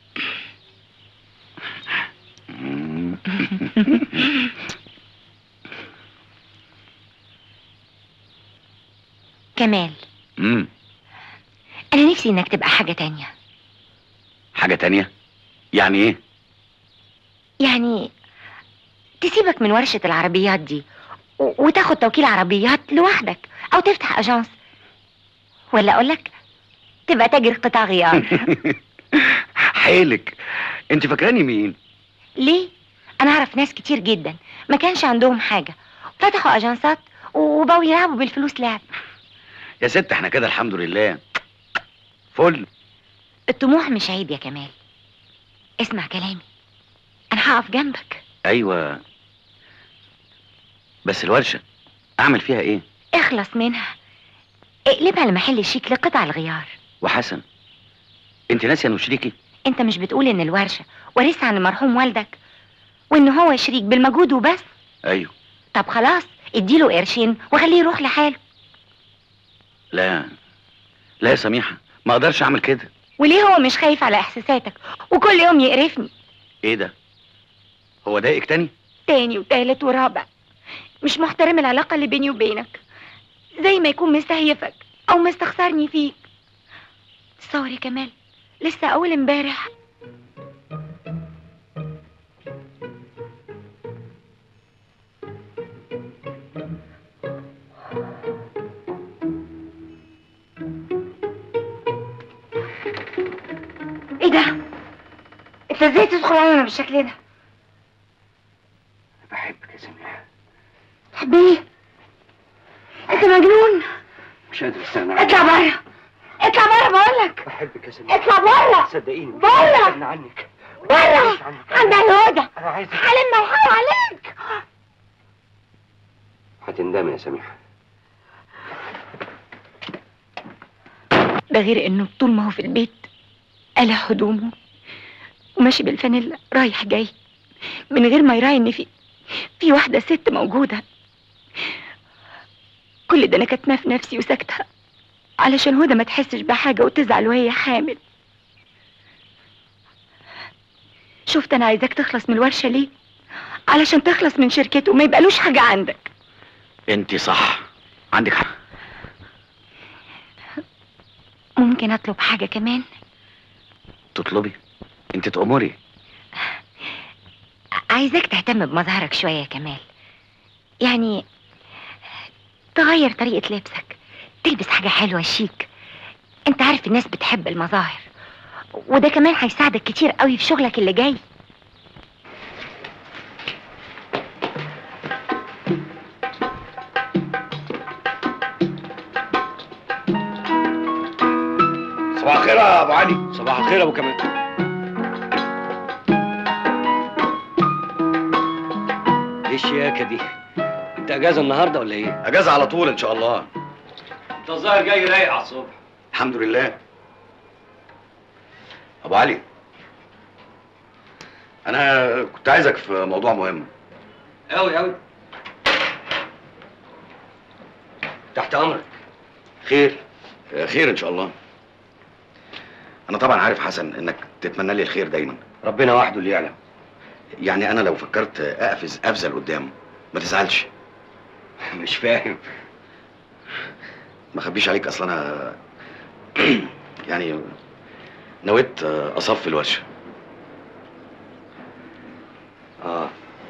كمال امم انا نفسي انك تبقى حاجة تانية حاجة تانية يعني ايه يعني تسيبك من ورشة العربيات دي و- وتاخد توكيل عربيات لوحدك او تفتح اجانس ولا اقولك تبقى تاجر قطع غيار حيلك انت فاكراني مين ليه انا اعرف ناس كتير جدا ما كانش عندهم حاجة فتحوا اجانسات وبقوا يلعبوا بالفلوس لعب يا ست احنا كده الحمد لله فل الطموح مش عيب يا كمال اسمع كلامي انا هقف جنبك ايوه بس الورشة اعمل فيها ايه اخلص منها اقلبها لمحل شيك لقطع الغيار وحسن انت ناسيه انه شريكي انت مش بتقول ان الورشة ورثها عن المرحوم والدك وان هو شريك بالمجهود وبس ايوه طب خلاص اديله قرشين وخليه يروح لحاله لا لا يا سميحة ما اقدرش اعمل كده وليه هو مش خايف على احساساتك وكل يوم يقرفني ايه ده هو ضايقك تاني تاني وتالت ورابع مش محترم العلاقة اللي بيني وبينك زي ما يكون مستهيفك او مستخسرني فيك تصور يا كمال لسه اول امبارح ايه ده انت ازاي تدخل علينا بالشكل ده بحبك يا سميحة تحب ايه انت مجنون مش قادر استغنى عنك اطلع بره اطلع بره بقولك بحبك يا سميحة اطلع بره صدقيني مش بره. قادر استغنى عنك بره عند الهدى انا عايزك حلم الحال عليك هتندمي يا سميحة ده غير انه طول ما هو في البيت قلع هدومه وماشي بالفانيلا رايح جاي من غير ما يراعي ان في في واحده ست موجوده كل ده انا كاتماه في نفسي وساكته علشان هدى ما تحسش بحاجه وتزعل وهي حامل شفت انا عايزاك تخلص من الورشه ليه علشان تخلص من شركته وما يبقالوش حاجه عندك انت صح عندك حق ممكن اطلب حاجه كمان تطلبي انت تأمري عايزاك تهتم بمظهرك شوية يا كمال يعني تغير طريقة لبسك تلبس حاجة حلوة شيك انت عارف الناس بتحب المظاهر وده كمان هيساعدك كتير قوي في شغلك اللي جاي صباح الخير يا ابو علي صباح الخير يا ابو كمال ايه الشياكه دي انت اجازه النهارده ولا ايه اجازة على طول ان شاء الله انت الظاهر جاي رايق على الصبح الحمد لله ابو علي انا كنت عايزك في موضوع مهم قوي قوي تحت امرك خير آه، خير ان شاء الله انا طبعا عارف حسن انك تتمنى لي الخير دايما ربنا وحده اللي يعلم يعني انا لو فكرت اقفز افزل قدام ما تزعلش مش فاهم ما اخبيش عليك اصل انا يعني نويت اصفي الورشه اه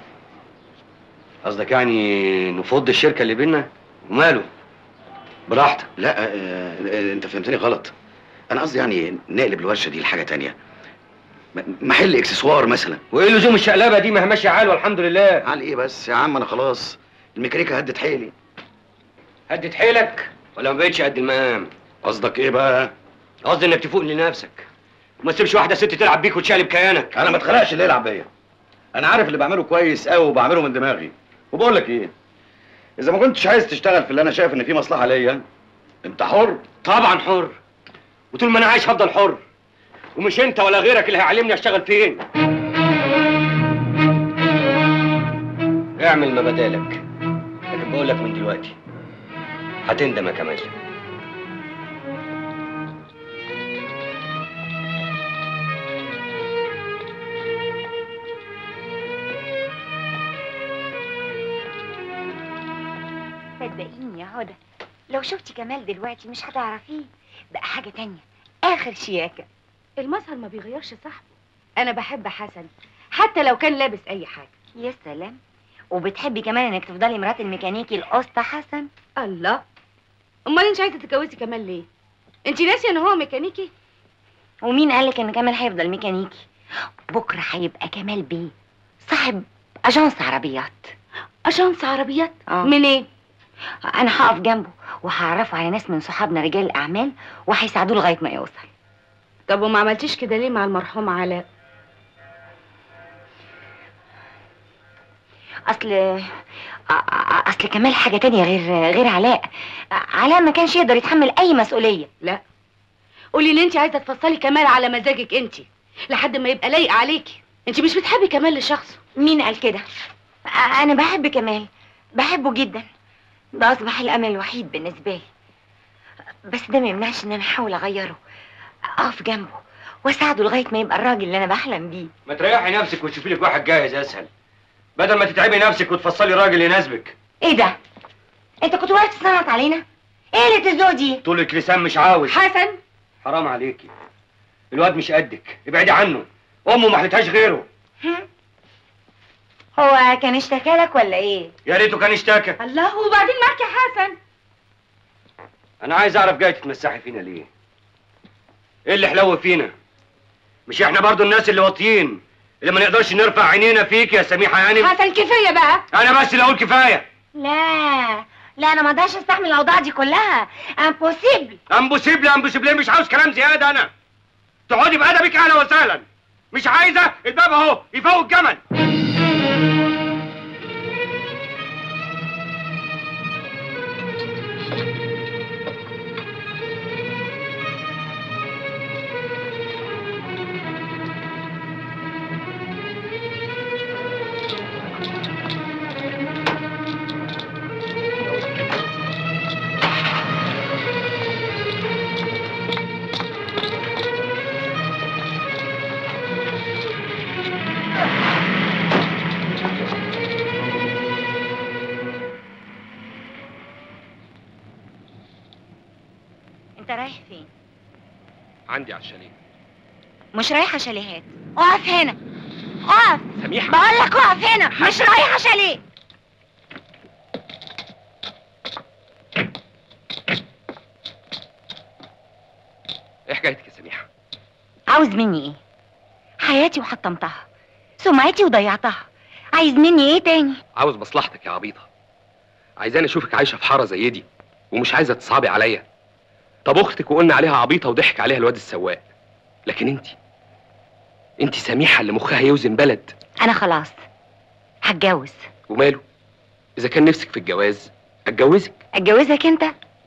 قصدك يعني نفض الشركه اللي بينا وماله براحتك لا آه، آه، انت فهمتني غلط انا قصدي يعني نقلب الورشه دي لحاجه تانية م- محل اكسسوار مثلا وايه لزوم الشقلبه دي ما هي ماشيه حال والحمد لله على ايه بس يا عم انا خلاص الميكانيكا هدت حيلي هدت حيلك ولا ما بقتش قد المقام قصدك ايه بقى قصدي انك تفوق لنفسك وما تسيبش واحده ست تلعب بيك وتشقلب كيانك انا ما اتخلقش اللي يلعب بيا انا عارف اللي بعمله كويس قوي وبعمله من دماغي وبقول لك ايه اذا ما كنتش عايز تشتغل في اللي انا شايف ان فيه مصلحه ليا انت حر طبعا حر وطول ما انا عايش هفضل حر ومش انت ولا غيرك اللي هيعلمني اشتغل فين اعمل ما بدالك لكن بقول لك من دلوقتي هتندم يا كمال صدقيني يا هدى لو شفتي كمال دلوقتي مش هتعرفيه بقى حاجة تانية آخر شياكة المظهر ما بيغيرش صاحبه انا بحب حسن حتى لو كان لابس اي حاجه يا سلام وبتحبي كمان انك تفضلي مرات الميكانيكي القسطى حسن الله امال انت عايزه تتجوزي كمال ليه انت ناسيه ان هو ميكانيكي ومين قالك ان كمال هيفضل ميكانيكي بكرة هيبقى كمال بيه صاحب أجانس عربيات أجانس عربيات اه منين أنا هقف جنبه وهعرفه على ناس من صحابنا رجال الأعمال وهيساعدوه لغاية ما يوصل طب وما عملتيش كده ليه مع المرحوم علاء اصل أ- أ- اصل كمال حاجه تانية غير غير علاء علاء ما كانش يقدر يتحمل اي مسؤوليه لا قولي ان انت عايزه تفصلي كمال على مزاجك انت لحد ما يبقى لايق عليكي انت مش بتحبي كمال لشخصه مين قال كده أ- انا بحب كمال بحبه جدا ده اصبح الامل الوحيد بالنسبه لي بس ده ما يمنعش ان انا احاول اغيره اقف جنبه واساعده لغايه ما يبقى الراجل اللي انا بحلم بيه ما تريحي نفسك وتشوفي لك واحد جاهز اسهل بدل ما تتعبي نفسك وتفصلي راجل يناسبك ايه ده انت كنت واقف تصنط علينا ايه اللي الذوق دي طولك لسان مش عاوز حسن حرام عليكي الواد مش قدك ابعدي عنه امه ما حلتهاش غيره هو كان اشتكى لك ولا ايه يا ريته كان اشتكى الله وبعدين معاك يا حسن انا عايز اعرف جاي تتمسحي فينا ليه ايه اللي حلو فينا مش احنا برضو الناس اللي واطيين اللي ما نقدرش نرفع عينينا فيك يا سميحه يعني حسن كفايه بقى انا بس اللي اقول كفايه لا لا انا ما اقدرش استحمل الاوضاع دي كلها امبوسيبل امبوسيبل امبوسيبل مش عاوز كلام زياده انا تقعدي بادبك اهلا وسهلا مش عايزه الباب اهو يفوق الجمل انت رايح فين عندي على الشاليه مش رايحه شاليهات اقف هنا اقف سميحه بقول لك اقف هنا مش رايحه شاليه ايه حكايتك يا سميحه عاوز مني ايه حياتي وحطمتها سمعتي وضيعتها عايز مني ايه تاني عاوز مصلحتك يا عبيطه عايزاني اشوفك عايشه في حاره زي دي ومش عايزه تصعبي عليا طب اختك وقلنا عليها عبيطه وضحك عليها الواد السواق لكن انت انت سميحه اللي مخها يوزن بلد انا خلاص هتجوز وماله اذا كان نفسك في الجواز اتجوزك اتجوزك انت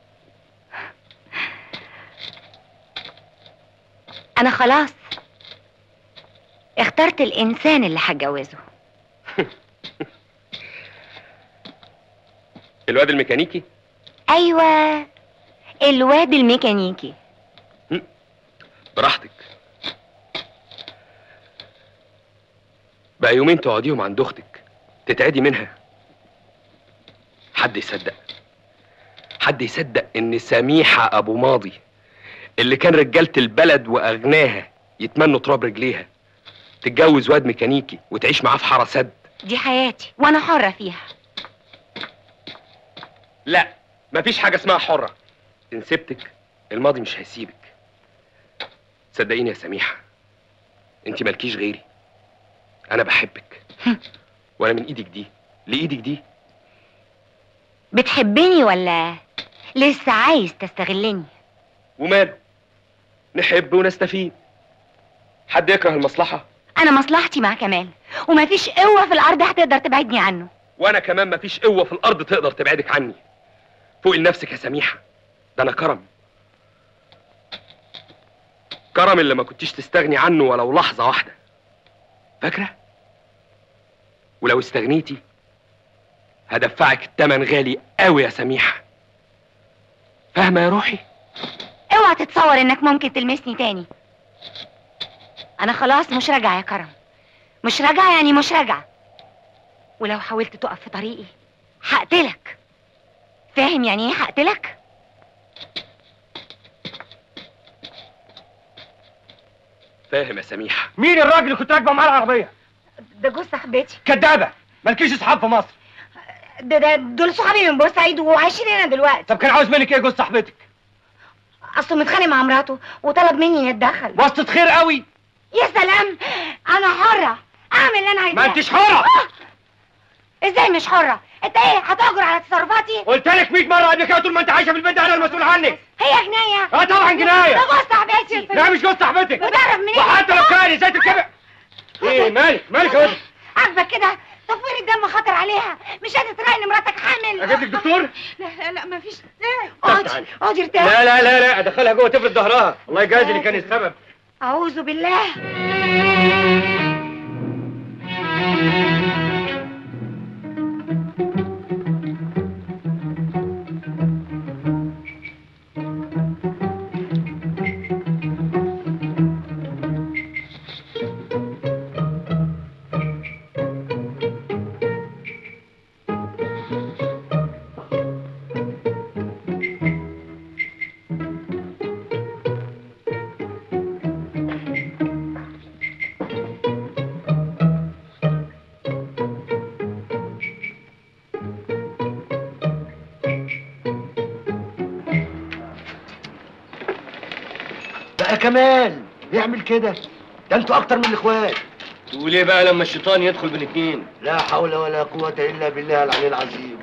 انا خلاص اخترت الانسان اللي هتجوزه الواد الميكانيكي ايوه الواد الميكانيكي براحتك بقى يومين تقعديهم عند اختك تتعدي منها حد يصدق حد يصدق ان سميحه ابو ماضي اللي كان رجاله البلد واغناها يتمنوا تراب رجليها تتجوز واد ميكانيكي وتعيش معاه في حاره سد دي حياتي وانا حرة فيها لا مفيش حاجه اسمها حره ان سبتك الماضي مش هيسيبك صدقيني يا سميحه انت مالكيش غيري انا بحبك وانا من ايدك دي لايدك دي بتحبني ولا لسه عايز تستغلني وماله نحب ونستفيد حد يكره المصلحه انا مصلحتي مع كمال ومفيش قوة في الارض هتقدر تبعدني عنه وانا كمان مفيش قوه في الارض تقدر تبعدك عني فوق لنفسك يا سميحه ده انا كرم كرم اللي ما كنتيش تستغني عنه ولو لحظه واحده فاكره ولو استغنيتي هدفعك التمن غالي قوي يا سميحة فاهمة يا روحي اوعى تتصور انك ممكن تلمسني تاني انا خلاص مش راجعه يا كرم مش راجعه يعني مش راجعه ولو حاولت تقف في طريقي هقتلك فاهم يعني ايه هقتلك فاهم يا سميحة مين الراجل اللي كنت راكبه معاه العربيه ده جوز صاحبتي كدابه مالكيش اصحاب في مصر ده ده دول صحابي من بورسعيد وعايشين هنا دلوقتي طب كان عاوز منك ايه جوز صاحبتك اصله متخانق مع مراته وطلب مني نتدخل واسطة خير قوي يا سلام انا حره اعمل اللي انا عايزاه ما انتش حرة. آه! ازاي مش حره انت ايه هتهجر على تصرفاتي قلت لك 100 مره قبل كده طول ما انت عايشه في البيت ده انا المسؤول عنك هي جنايه اه طبعا جنايه ده جوز صاحبتي لا مش جوز صاحبتك بتعرف منين وحتى لو كان ازاي تركبي ايه مالك مالك يا ولد عاجبك كده تفوير الدم خطر عليها مش قادر تراقي ان مراتك حامل اجيب لك دكتور لا لا لا مفيش اقعدي اقعدي ارتاحي لا لا لا لا ادخلها جوه تفرد ظهرها الله يجازي اللي كان السبب اعوذ بالله بقى كمال يعمل كده ده انتوا اكتر من الاخوات تقول ايه بقى لما الشيطان يدخل بين اتنين لا حول ولا قوة الا بالله العلي العظيم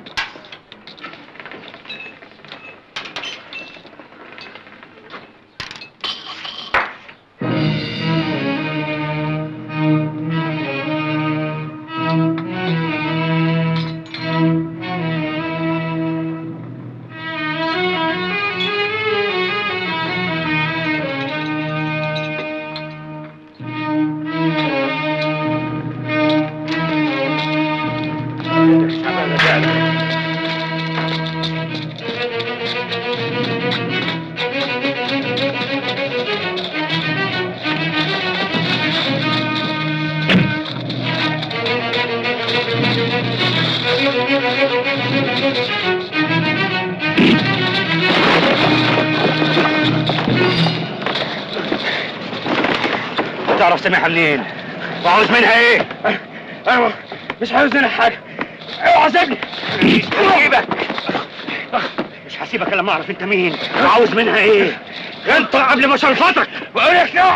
تعرف سامحها منين وعاوز منها ايه انا مش عاوز منها حاجه اوعى سيبني سيبك مش هسيبك الا لما اعرف انت مين وعاوز منها ايه انت قبل ما شلفتك بقول لك لا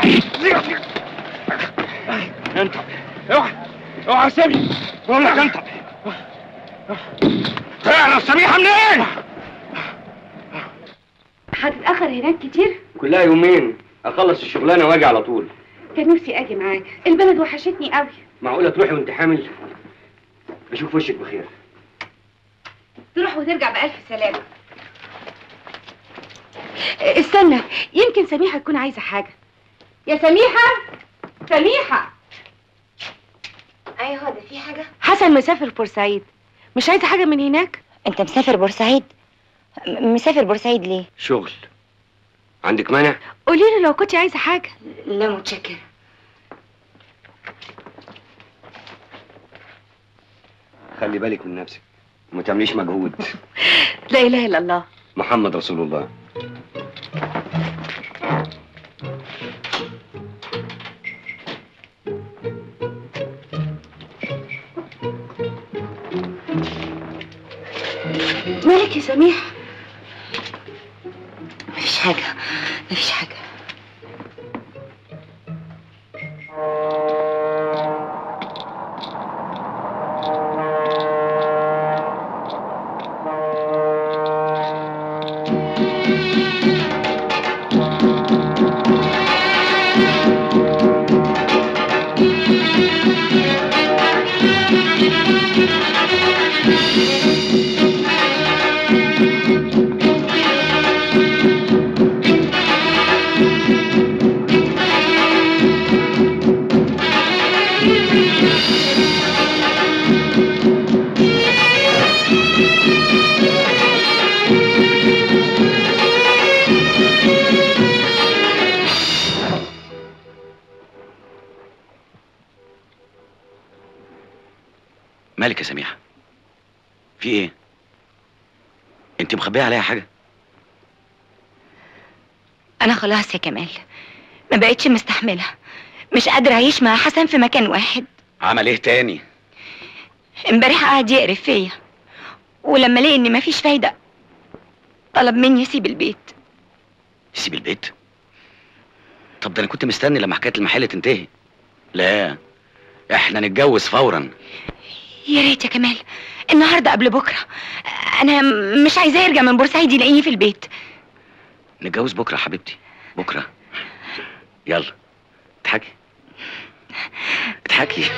انت اوعى اوعى سيبني بقول لك انت تعرف سميحه منين هتتأخر هناك كتير؟ كلها يومين اخلص الشغلانه واجي على طول كان نفسي اجي معاك البلد وحشتني قوي معقوله تروحي وانت حامل اشوف وشك بخير تروح وترجع بألف سلامة استنى يمكن سميحة تكون عايزة حاجة يا سميحة سميحة ايوه ده في حاجه حسن مسافر بورسعيد مش عايزة حاجة من هناك انت مسافر بورسعيد م- مسافر بورسعيد ليه شغل عندك مانع قولي له لو كنت عايزة حاجة لا متشكره خلي بالك من نفسك وما تعمليش مجهود لا إله إلا الله محمد رسول الله مالك يا سميحة مفيش حاجه مفيش حاجه يا مالك يا سميحه في ايه انت مخبيه عليها حاجه انا خلاص يا كمال ما بقتش مستحمله مش قادره اعيش مع حسن في مكان واحد عمل ايه تاني امبارح قعد يقرف فيا ولما لقي ان مفيش فايده طلب مني اسيب البيت سيب البيت طب ده انا كنت مستني لما حكايه المحل تنتهي لا احنا نتجوز فورا يا ريت يا كمال النهارده قبل بكره انا مش عايزاه يرجع من بورسعيد يلاقيني في البيت نتجوز بكره يا حبيبتي بكره يلا اضحكي اضحكي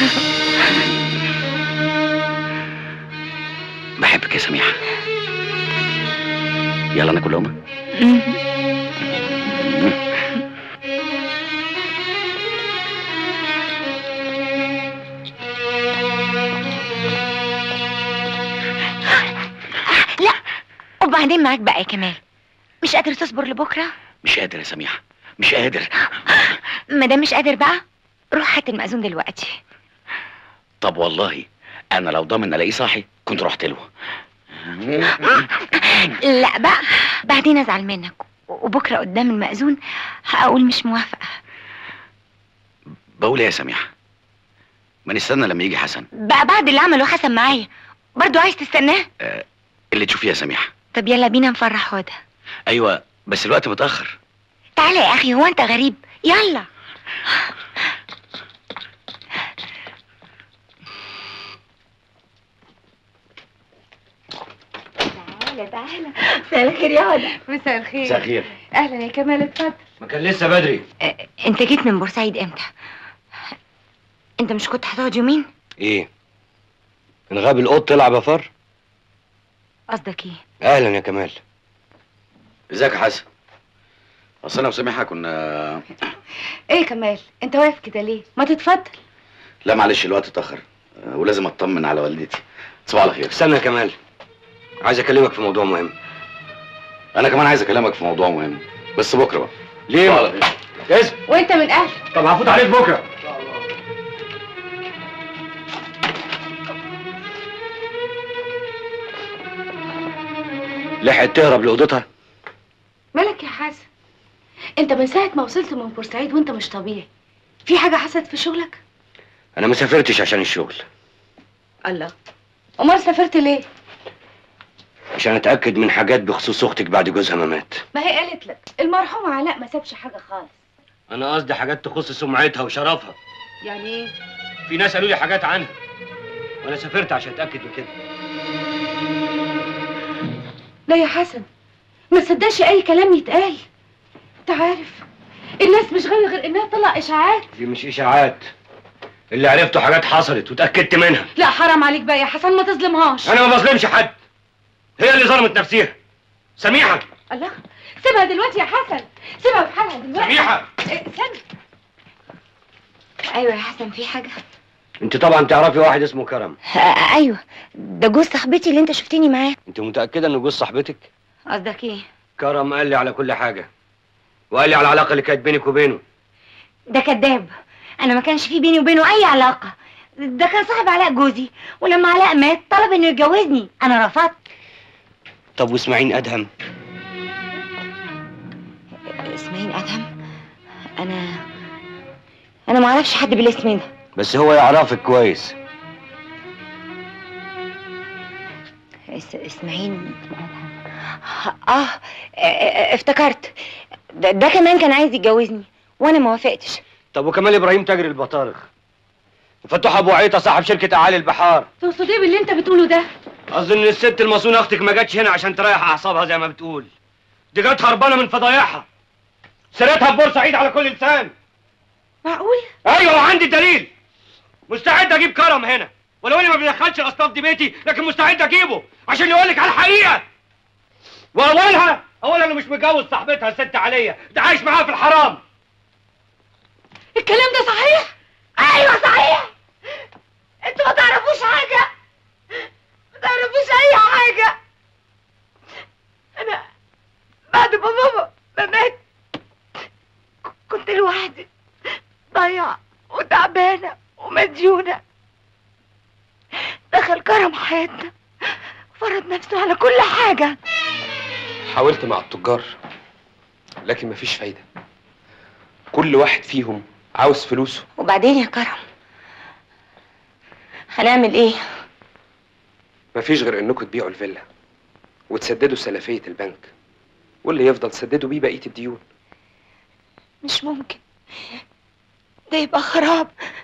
بحبك يا سميحه يلا ناكل لقمه لا وبعدين معاك بقى يا كمال مش قادر تصبر لبكره مش قادر يا سميحه مش قادر ما دام مش قادر بقى روح هات المأذون دلوقتي طب والله انا لو ضامن الاقيه صاحي كنت رحت له لا بقى بعدين ازعل منك وبكره قدام المأذون هقول مش موافقه بقول ايه يا سميحه ما نستنى لما يجي حسن بقى بعد اللي عمله حسن معايا برضو عايز تستناه اللي تشوفيه يا سميحه طب يلا بينا نفرح هدى ايوه بس الوقت متاخر تعالى يا اخي هو انت غريب يلا تعالى تعالى مساء الخير يا هدى مساء الخير مساء الخير. اهلا يا كمال اتفضل ما كان لسه بدري انت جيت من بورسعيد امتى انت مش كنت هتقعد يومين ايه من غاب القط تلعب يا فر قصدك ايه اهلا يا كمال ازيك يا حسن اصل انا وسميحه كنا ايه كمال انت واقف كده ليه ما تتفضل لا معلش الوقت اتاخر أه، ولازم اطمن على والدتي تصبح على خير استنى يا كمال عايز اكلمك في موضوع مهم انا كمان عايز اكلمك في موضوع مهم بس بكره بقى ليه؟ تصبح على خير اسم وانت من اهلك طب هفوت عليك بكره لحقت تهرب لاوضتها مالك يا حسن انت من ساعه ما وصلت من بورسعيد وانت مش طبيعي في حاجه حصلت في شغلك انا ما سافرتش عشان الشغل الله امال سافرت ليه عشان اتاكد من حاجات بخصوص اختك بعد جوزها ما مات ما هي قالت لك المرحوم علاء ما سابش حاجه خالص انا قصدي حاجات تخص سمعتها وشرفها يعني ايه في ناس قالوا لي حاجات عنها وانا سافرت عشان اتاكد من كده لا يا حسن ما تصدقش اي كلام يتقال انت عارف الناس مش غاويه غير انها تطلع اشاعات دي مش اشاعات اللي عرفته حاجات حصلت وتاكدت منها لا حرام عليك بقى يا حسن ما تظلمهاش انا ما بظلمش حد هي اللي ظلمت نفسها سميحه الله سيبها دلوقتي يا حسن سيبها في حالها دلوقتي سميحة! إيه، استنى ايوه يا حسن في حاجه انت طبعا تعرفي واحد اسمه كرم آه ايوه ده جوز صاحبتي اللي انت شفتني معاه انت متاكده انه جوز صاحبتك قصدك ايه كرم قال لي على كل حاجه وقال لي على العلاقه اللي كانت بينك وبينه ده كذاب انا ما كانش في بيني وبينه اي علاقه ده كان صاحب علاء جوزي ولما علاء مات طلب انه يتجوزني انا رفضت طب واسماعيل ادهم اسماعيل ادهم انا انا ما اعرفش حد بالاسم ده بس هو يعرفك كويس اس... اسماعيل ادهم اه اه، افتكرت ده, ده كمان كان عايز يتجوزني وانا ما وافقتش طب وكمال ابراهيم تاجر البطارخ وفتوح ابو عيطه صاحب شركه اعالي البحار تقصد ايه باللي انت بتقوله ده قصدي ان الست المصونه اختك ما جاتش هنا عشان تريح اعصابها زي ما بتقول دي جت هربانه من فضايحها سيرتها في بورسعيد على كل لسان معقول ايوه وعندي دليل مستعد اجيب كرم هنا ولو اني ما بيدخلش الاصناف دي بيتي لكن مستعد اجيبه عشان يقول لك على الحقيقه واولها اولا انه مش متجوز صاحبتها الست عليا ده عايش معاها في الحرام الكلام ده صحيح ايوه صحيح انتوا ما تعرفوش حاجه ما تعرفوش اي حاجه انا بعد ما بابا ما مات ك- كنت لوحدي ضايعه وتعبانه ومديونه دخل كرم حياتنا فرض نفسه على كل حاجة حاولت مع التجار لكن مفيش فايدة كل واحد فيهم عاوز فلوسه وبعدين يا كرم هنعمل ايه مفيش غير انكم تبيعوا الفيلا وتسددوا سلفية البنك واللي يفضل سددوا بيه بقية الديون مش ممكن ده يبقى خراب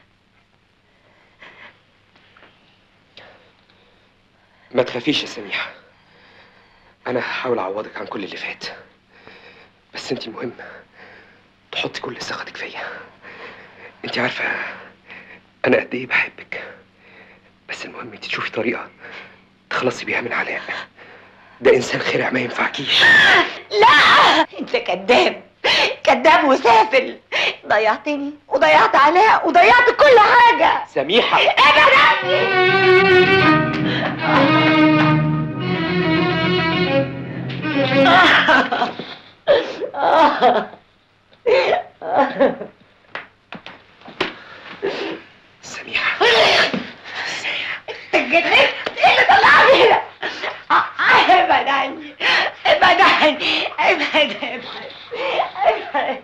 ما تخافيش يا سميحة أنا هحاول أعوضك عن كل اللي فات بس أنت مهم تحطي كل ثقتك فيا أنت عارفة أنا قد إيه بحبك بس المهم أنت تشوفي طريقة تخلصي بيها من علاء ده إنسان خرع ما ينفعكيش لا انت كذاب كذاب وسافل ضيعتني وضيعت علاء وضيعت كل حاجة سميحة ابعد سميحة انت اتجننت ايه اللي طلعني هنا ابعد عني ابعد عني ابعد ابعد ابعد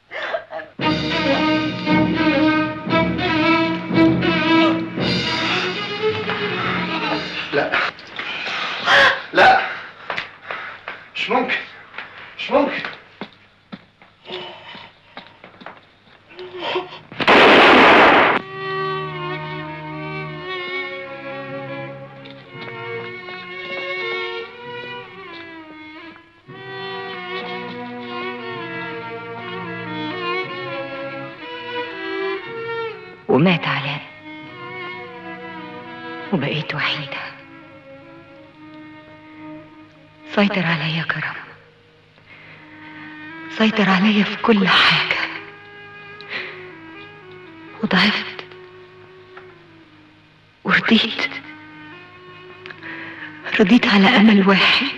لا لا مش ممكن مش ممكن ومات علاء وبقيت وحيدة سيطر عليا كرم سيطر عليا في كل حاجة وضعفت ورضيت رضيت على أمل واحد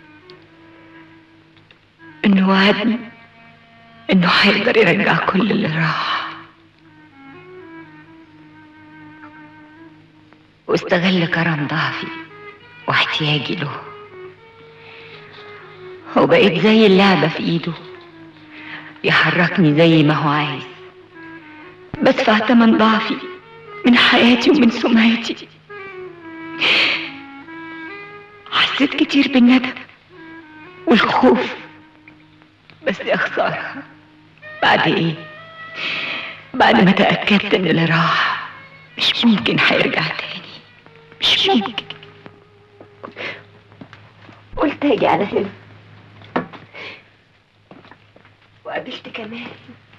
إنه وعدني إنه هيقدر يرجع كل اللي راح واستغل كرم ضعفي واحتياجي له وبقيت زي اللعبة في ايده يحركني زي ما هو عايز بدفع تمن ضعفي من حياتي ومن سمعتي حسيت كتير بالندم والخوف بس يا خسارة بعد ايه بعد ما تأكدت ان اللي راح مش ممكن هيرجع تاني مش ممكن قلت اجي على هنا وقابلت كمال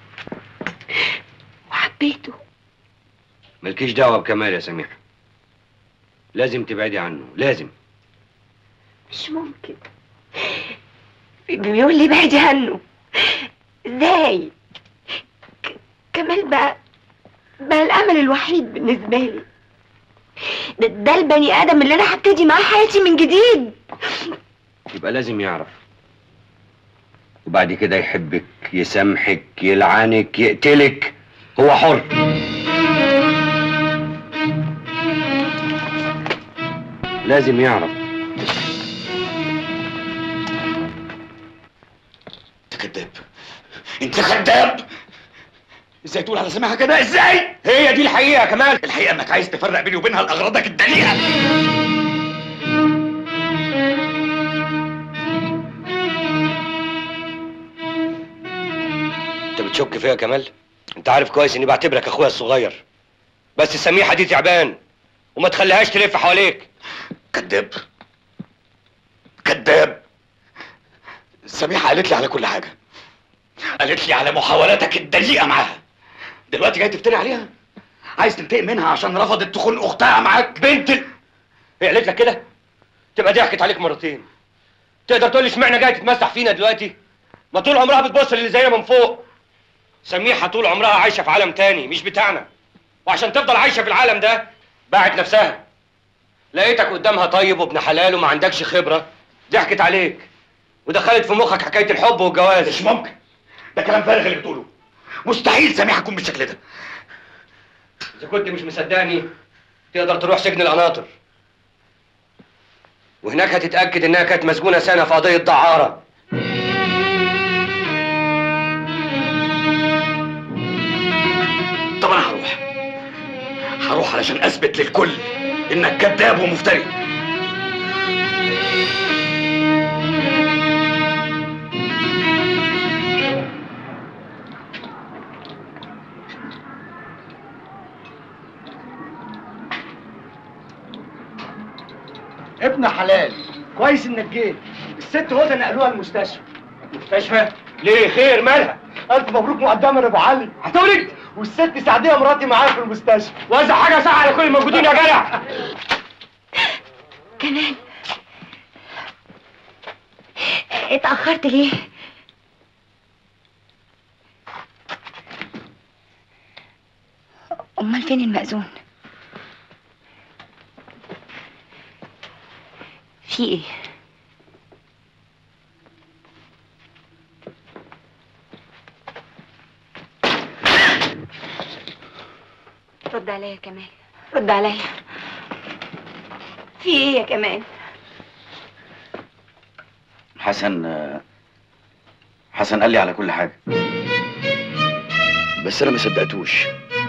وحبيته مالكيش دعوة بكمال يا سميحة لازم تبعدي عنه لازم مش ممكن بيقول لي بعدي عنه ازاي ك- كمال بقى بقى الامل الوحيد بالنسبه لي ده, ده البني ادم اللي انا هبتدي معاه حياتي من جديد يبقى لازم يعرف وبعد كده يحبك يسامحك يلعنك يقتلك هو حر لازم يعرف انت كذاب انت كذاب ازاي تقول على سماحه كده ازاي هي دي الحقيقه يا كمال الحقيقه انك عايز تفرق بيني وبينها لاغراضك الدنيئه انت بتشك فيا يا كمال انت عارف كويس اني بعتبرك اخويا الصغير بس سميحه دي تعبان وما تخليهاش تلف حواليك كذاب كذاب سميحه قالت لي على كل حاجه قالت لي على محاولاتك الدنيئه معاها دلوقتي جاي تفتري عليها عايز تنتقم منها عشان رفضت تخون اختها معاك بنت ال... هي قالت لك كده تبقى ضحكت عليك مرتين تقدر تقول لي اشمعنى جاي تتمسح فينا دلوقتي ما طول عمرها بتبص للي زينا من فوق سميحه طول عمرها عايشه في عالم تاني مش بتاعنا وعشان تفضل عايشه في العالم ده باعت نفسها لقيتك قدامها طيب وابن حلال وما عندكش خبره ضحكت عليك ودخلت في مخك حكايه الحب والجواز مش ممكن ده كلام فارغ اللي بتقوله مستحيل سميحه تكون بالشكل ده اذا كنت مش مصدقني تقدر تروح سجن القناطر وهناك هتتاكد انها كانت مسجونه سنه في قضيه دعاره طب انا هروح هروح علشان اثبت للكل انك كذاب ومفتري ابن حلال كويس انك جيت الست هدى نقلوها المستشفى مستشفى ليه خير مالها الف مبروك مقدما يا ابو علي هتولد والست سعديه مراتي معايا في المستشفى وزع حاجه ساعه على كل الموجودين يا جدع كمان اتأخرت ليه؟ أمال فين المأذون؟ في ايه؟ رد عليا يا كمال رد عليا في ايه يا كمال؟ حسن حسن قال لي على كل حاجه بس انا ما صدقتوش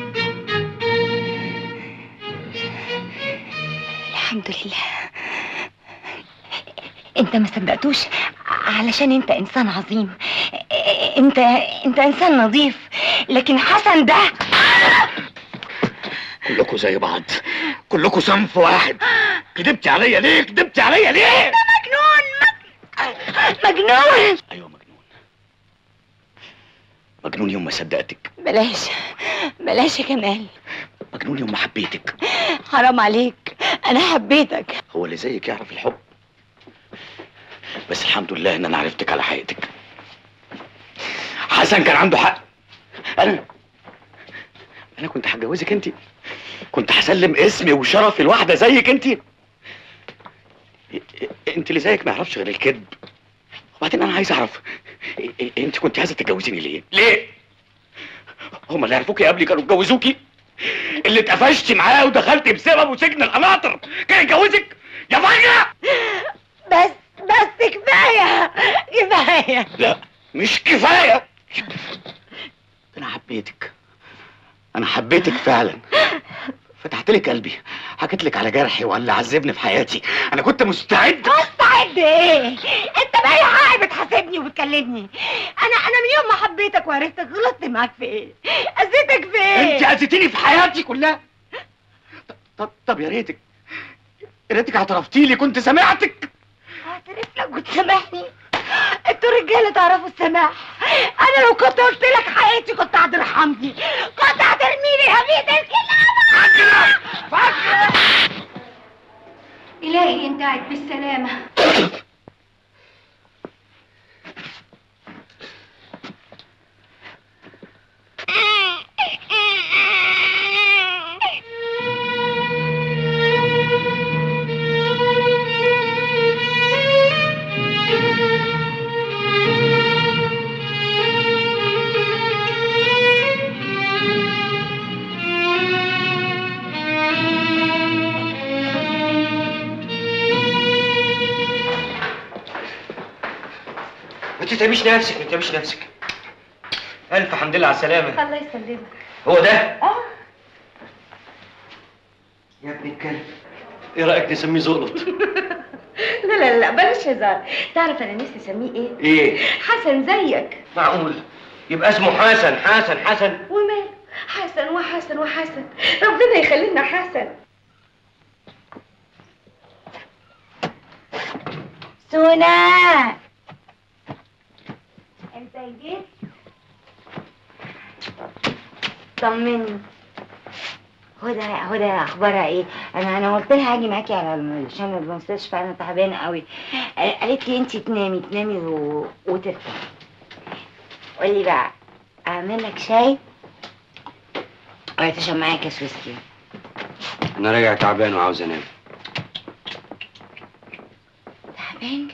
الحمد لله انت ما صدقتوش علشان انت انسان عظيم انت انت انسان نظيف لكن حسن ده كلكم زي بعض كلكم صنف واحد كدبتي عليا ليه كدبتي عليا ليه مجنون مجنون ايوه مجنون مجنون يوم ما صدقتك بلاش بلاش يا كمال مجنون يوم ما حبيتك حرام عليك انا حبيتك هو اللي زيك يعرف الحب بس الحمد لله ان انا عرفتك على حقيقتك حسن كان عنده حق انا انا كنت هتجوزك انت كنت هسلم اسمي وشرفي لواحده زيك انت انت اللي زيك ما يعرفش غير الكذب وبعدين انا عايز اعرف انت كنت عايزه تتجوزيني ليه ليه هما اللي عرفوكي قبلي كانوا اتجوزوكي اللي اتقفشتي معاه ودخلتي بسببه سجن القناطر كان يتجوزك يا فاجره بس بس كفايه كفايه لا مش كفايه انا حبيتك انا حبيتك فعلا فتحت لك قلبي حكيت لك على جرحي واللي عذبني في حياتي انا كنت مستعد مستعد ايه انت باي حق بتحاسبني وبتكلمني انا انا من يوم ما حبيتك وعرفتك غلطت معاك في ايه اذيتك في ايه انت اذيتيني في حياتي كلها طب, طب, طب يا ريتك يا ريتك اعترفتي لي كنت سمعتك اعترف لك وتسامحني انتوا رجاله تعرفوا السماح انا لو كنت قلت لك حقيقتي كنت هترحمني كنت هترميني هبيت الكلاب إلهي ينتعك بالسلامة ما تتعبيش نفسك ما تتعبيش نفسك الف حمد لله على السلامه الله يسلمك هو ده اه يا ابن الكلب ايه رايك نسميه زقلط لا لا لا بلاش هزار تعرف انا نفسي اسميه ايه ايه حسن زيك معقول يبقى اسمه حسن حسن حسن وماله حسن وحسن وحسن ربنا يخلينا حسن سونا انت جيت طمني هدى هدى اخبارها ايه انا انا قلت لها هاجي معاكي على عشان المستشفى انا تعبانه قوي قالت لي انت تنامي تنامي و... وترتاحي قولي بقى اعمل لك شاي ولا تشرب معايا كاس ويسكي انا راجع تعبان وعاوز انام تعبان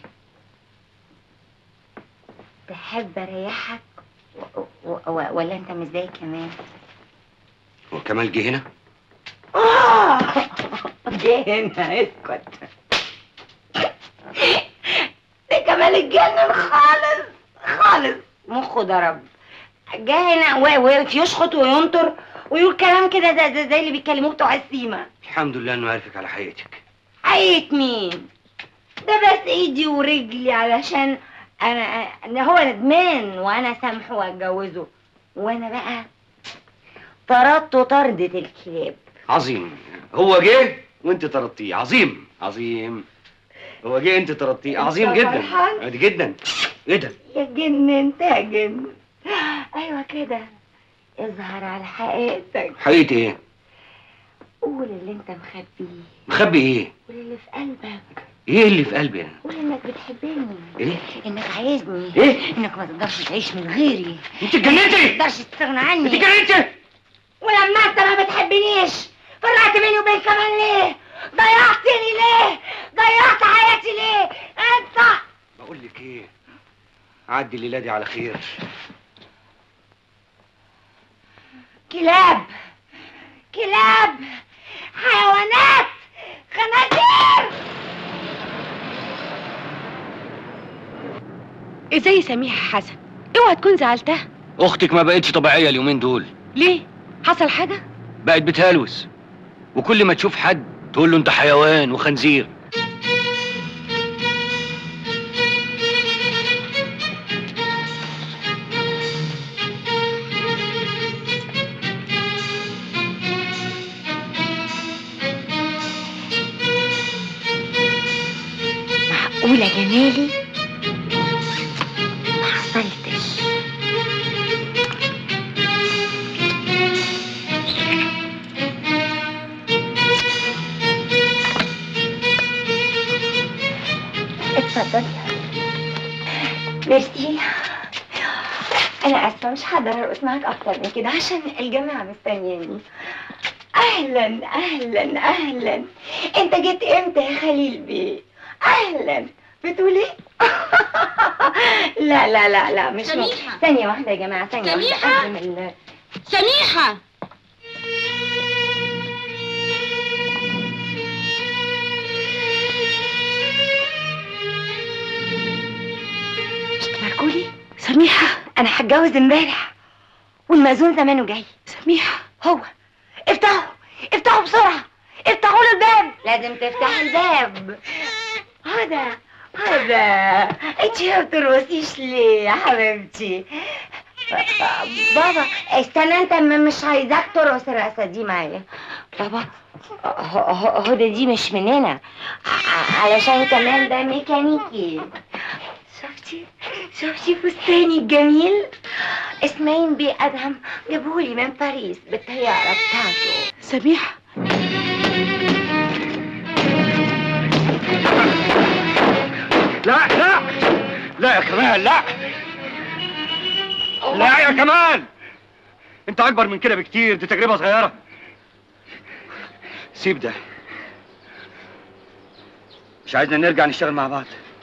تحب اريحك و... و... و... ولا انت مش زي كمان هو كمال جه هنا اه جه هنا اسكت ده كمال اتجنن خالص خالص مخه ضرب جه هنا و- وقف يشخط وينطر ويقول كلام كده زي, زي, زي اللي بيتكلموه بتوع السيما الحمد لله انه عرفك على حقيقتك حقيقة مين ده بس ايدي ورجلي علشان انا أنا هو ندمان وانا سامحه واتجوزه وانا بقى طردته طردة الكلاب عظيم هو جه وانت طردتيه عظيم عظيم هو جه انت طردتيه عظيم أنت جدا فرحان؟ عادي جدا ايه ده يا جن انت يا جن ايوه كده اظهر على حقيقتك حقيقتي ايه قول اللي انت مخبيه مخبي ايه قول اللي في قلبك ايه اللي في قلبي انا قول انك بتحبني ايه انك عايزني إيه؟ انك ما تقدرش تعيش من غيري انت اتجننتي ما تقدرش تستغنى عني انت اتجننتي ولما انت ما بتحبنيش فرقت بيني وبين كمان ليه ضيعتني ليه ضيعت حياتي ليه انت بقول لك ايه عدي الليله دي على خير كلاب كلاب حيوانات خنازير ازاي سميحة حسن اوعى تكون زعلتها اختك ما بقتش طبيعيه اليومين دول ليه حصل حاجة بقت بتهلوس وكل ما تشوف حد تقول له انت حيوان وخنزير معقولة جمالي ما حصلتش اتفضلي ميرسي انا اسفه مش هقدر ارقص معاك اكتر من كده عشان الجماعه مستنياني اهلا اهلا اهلا انت جيت امتى يا خليل بيه اهلا بتقول ايه لا لا لا لا مش ممكن. سميحة. ثانيه واحده يا جماعه ثانيه واحده سميحة. أقدم ال- سميحة مش تباركولي سميحة أنا هتجوز امبارح والمأذون زمانه جاي سميحة هو افتحوا افتحوا بسرعة افتحوا له الباب لازم تفتح الباب هذا هذا انت ما بترقصيش ليه يا حبيبتي بابا استنى انت م- مش عايزاك ترقص الرقصة دي معايا بابا ه- ه- هدى دي مش مننا ع- علشان كمان ده ميكانيكي شفتي شفتي فستاني الجميل اسماعيل بيه ادهم جابهولي من باريس بالطياره بتاعته سميحة لا لا لا يا كمال لا لا يا كمال انت اكبر من كده بكتير دي تجربه صغيره سيب ده مش عايزنا نرجع نشتغل مع بعض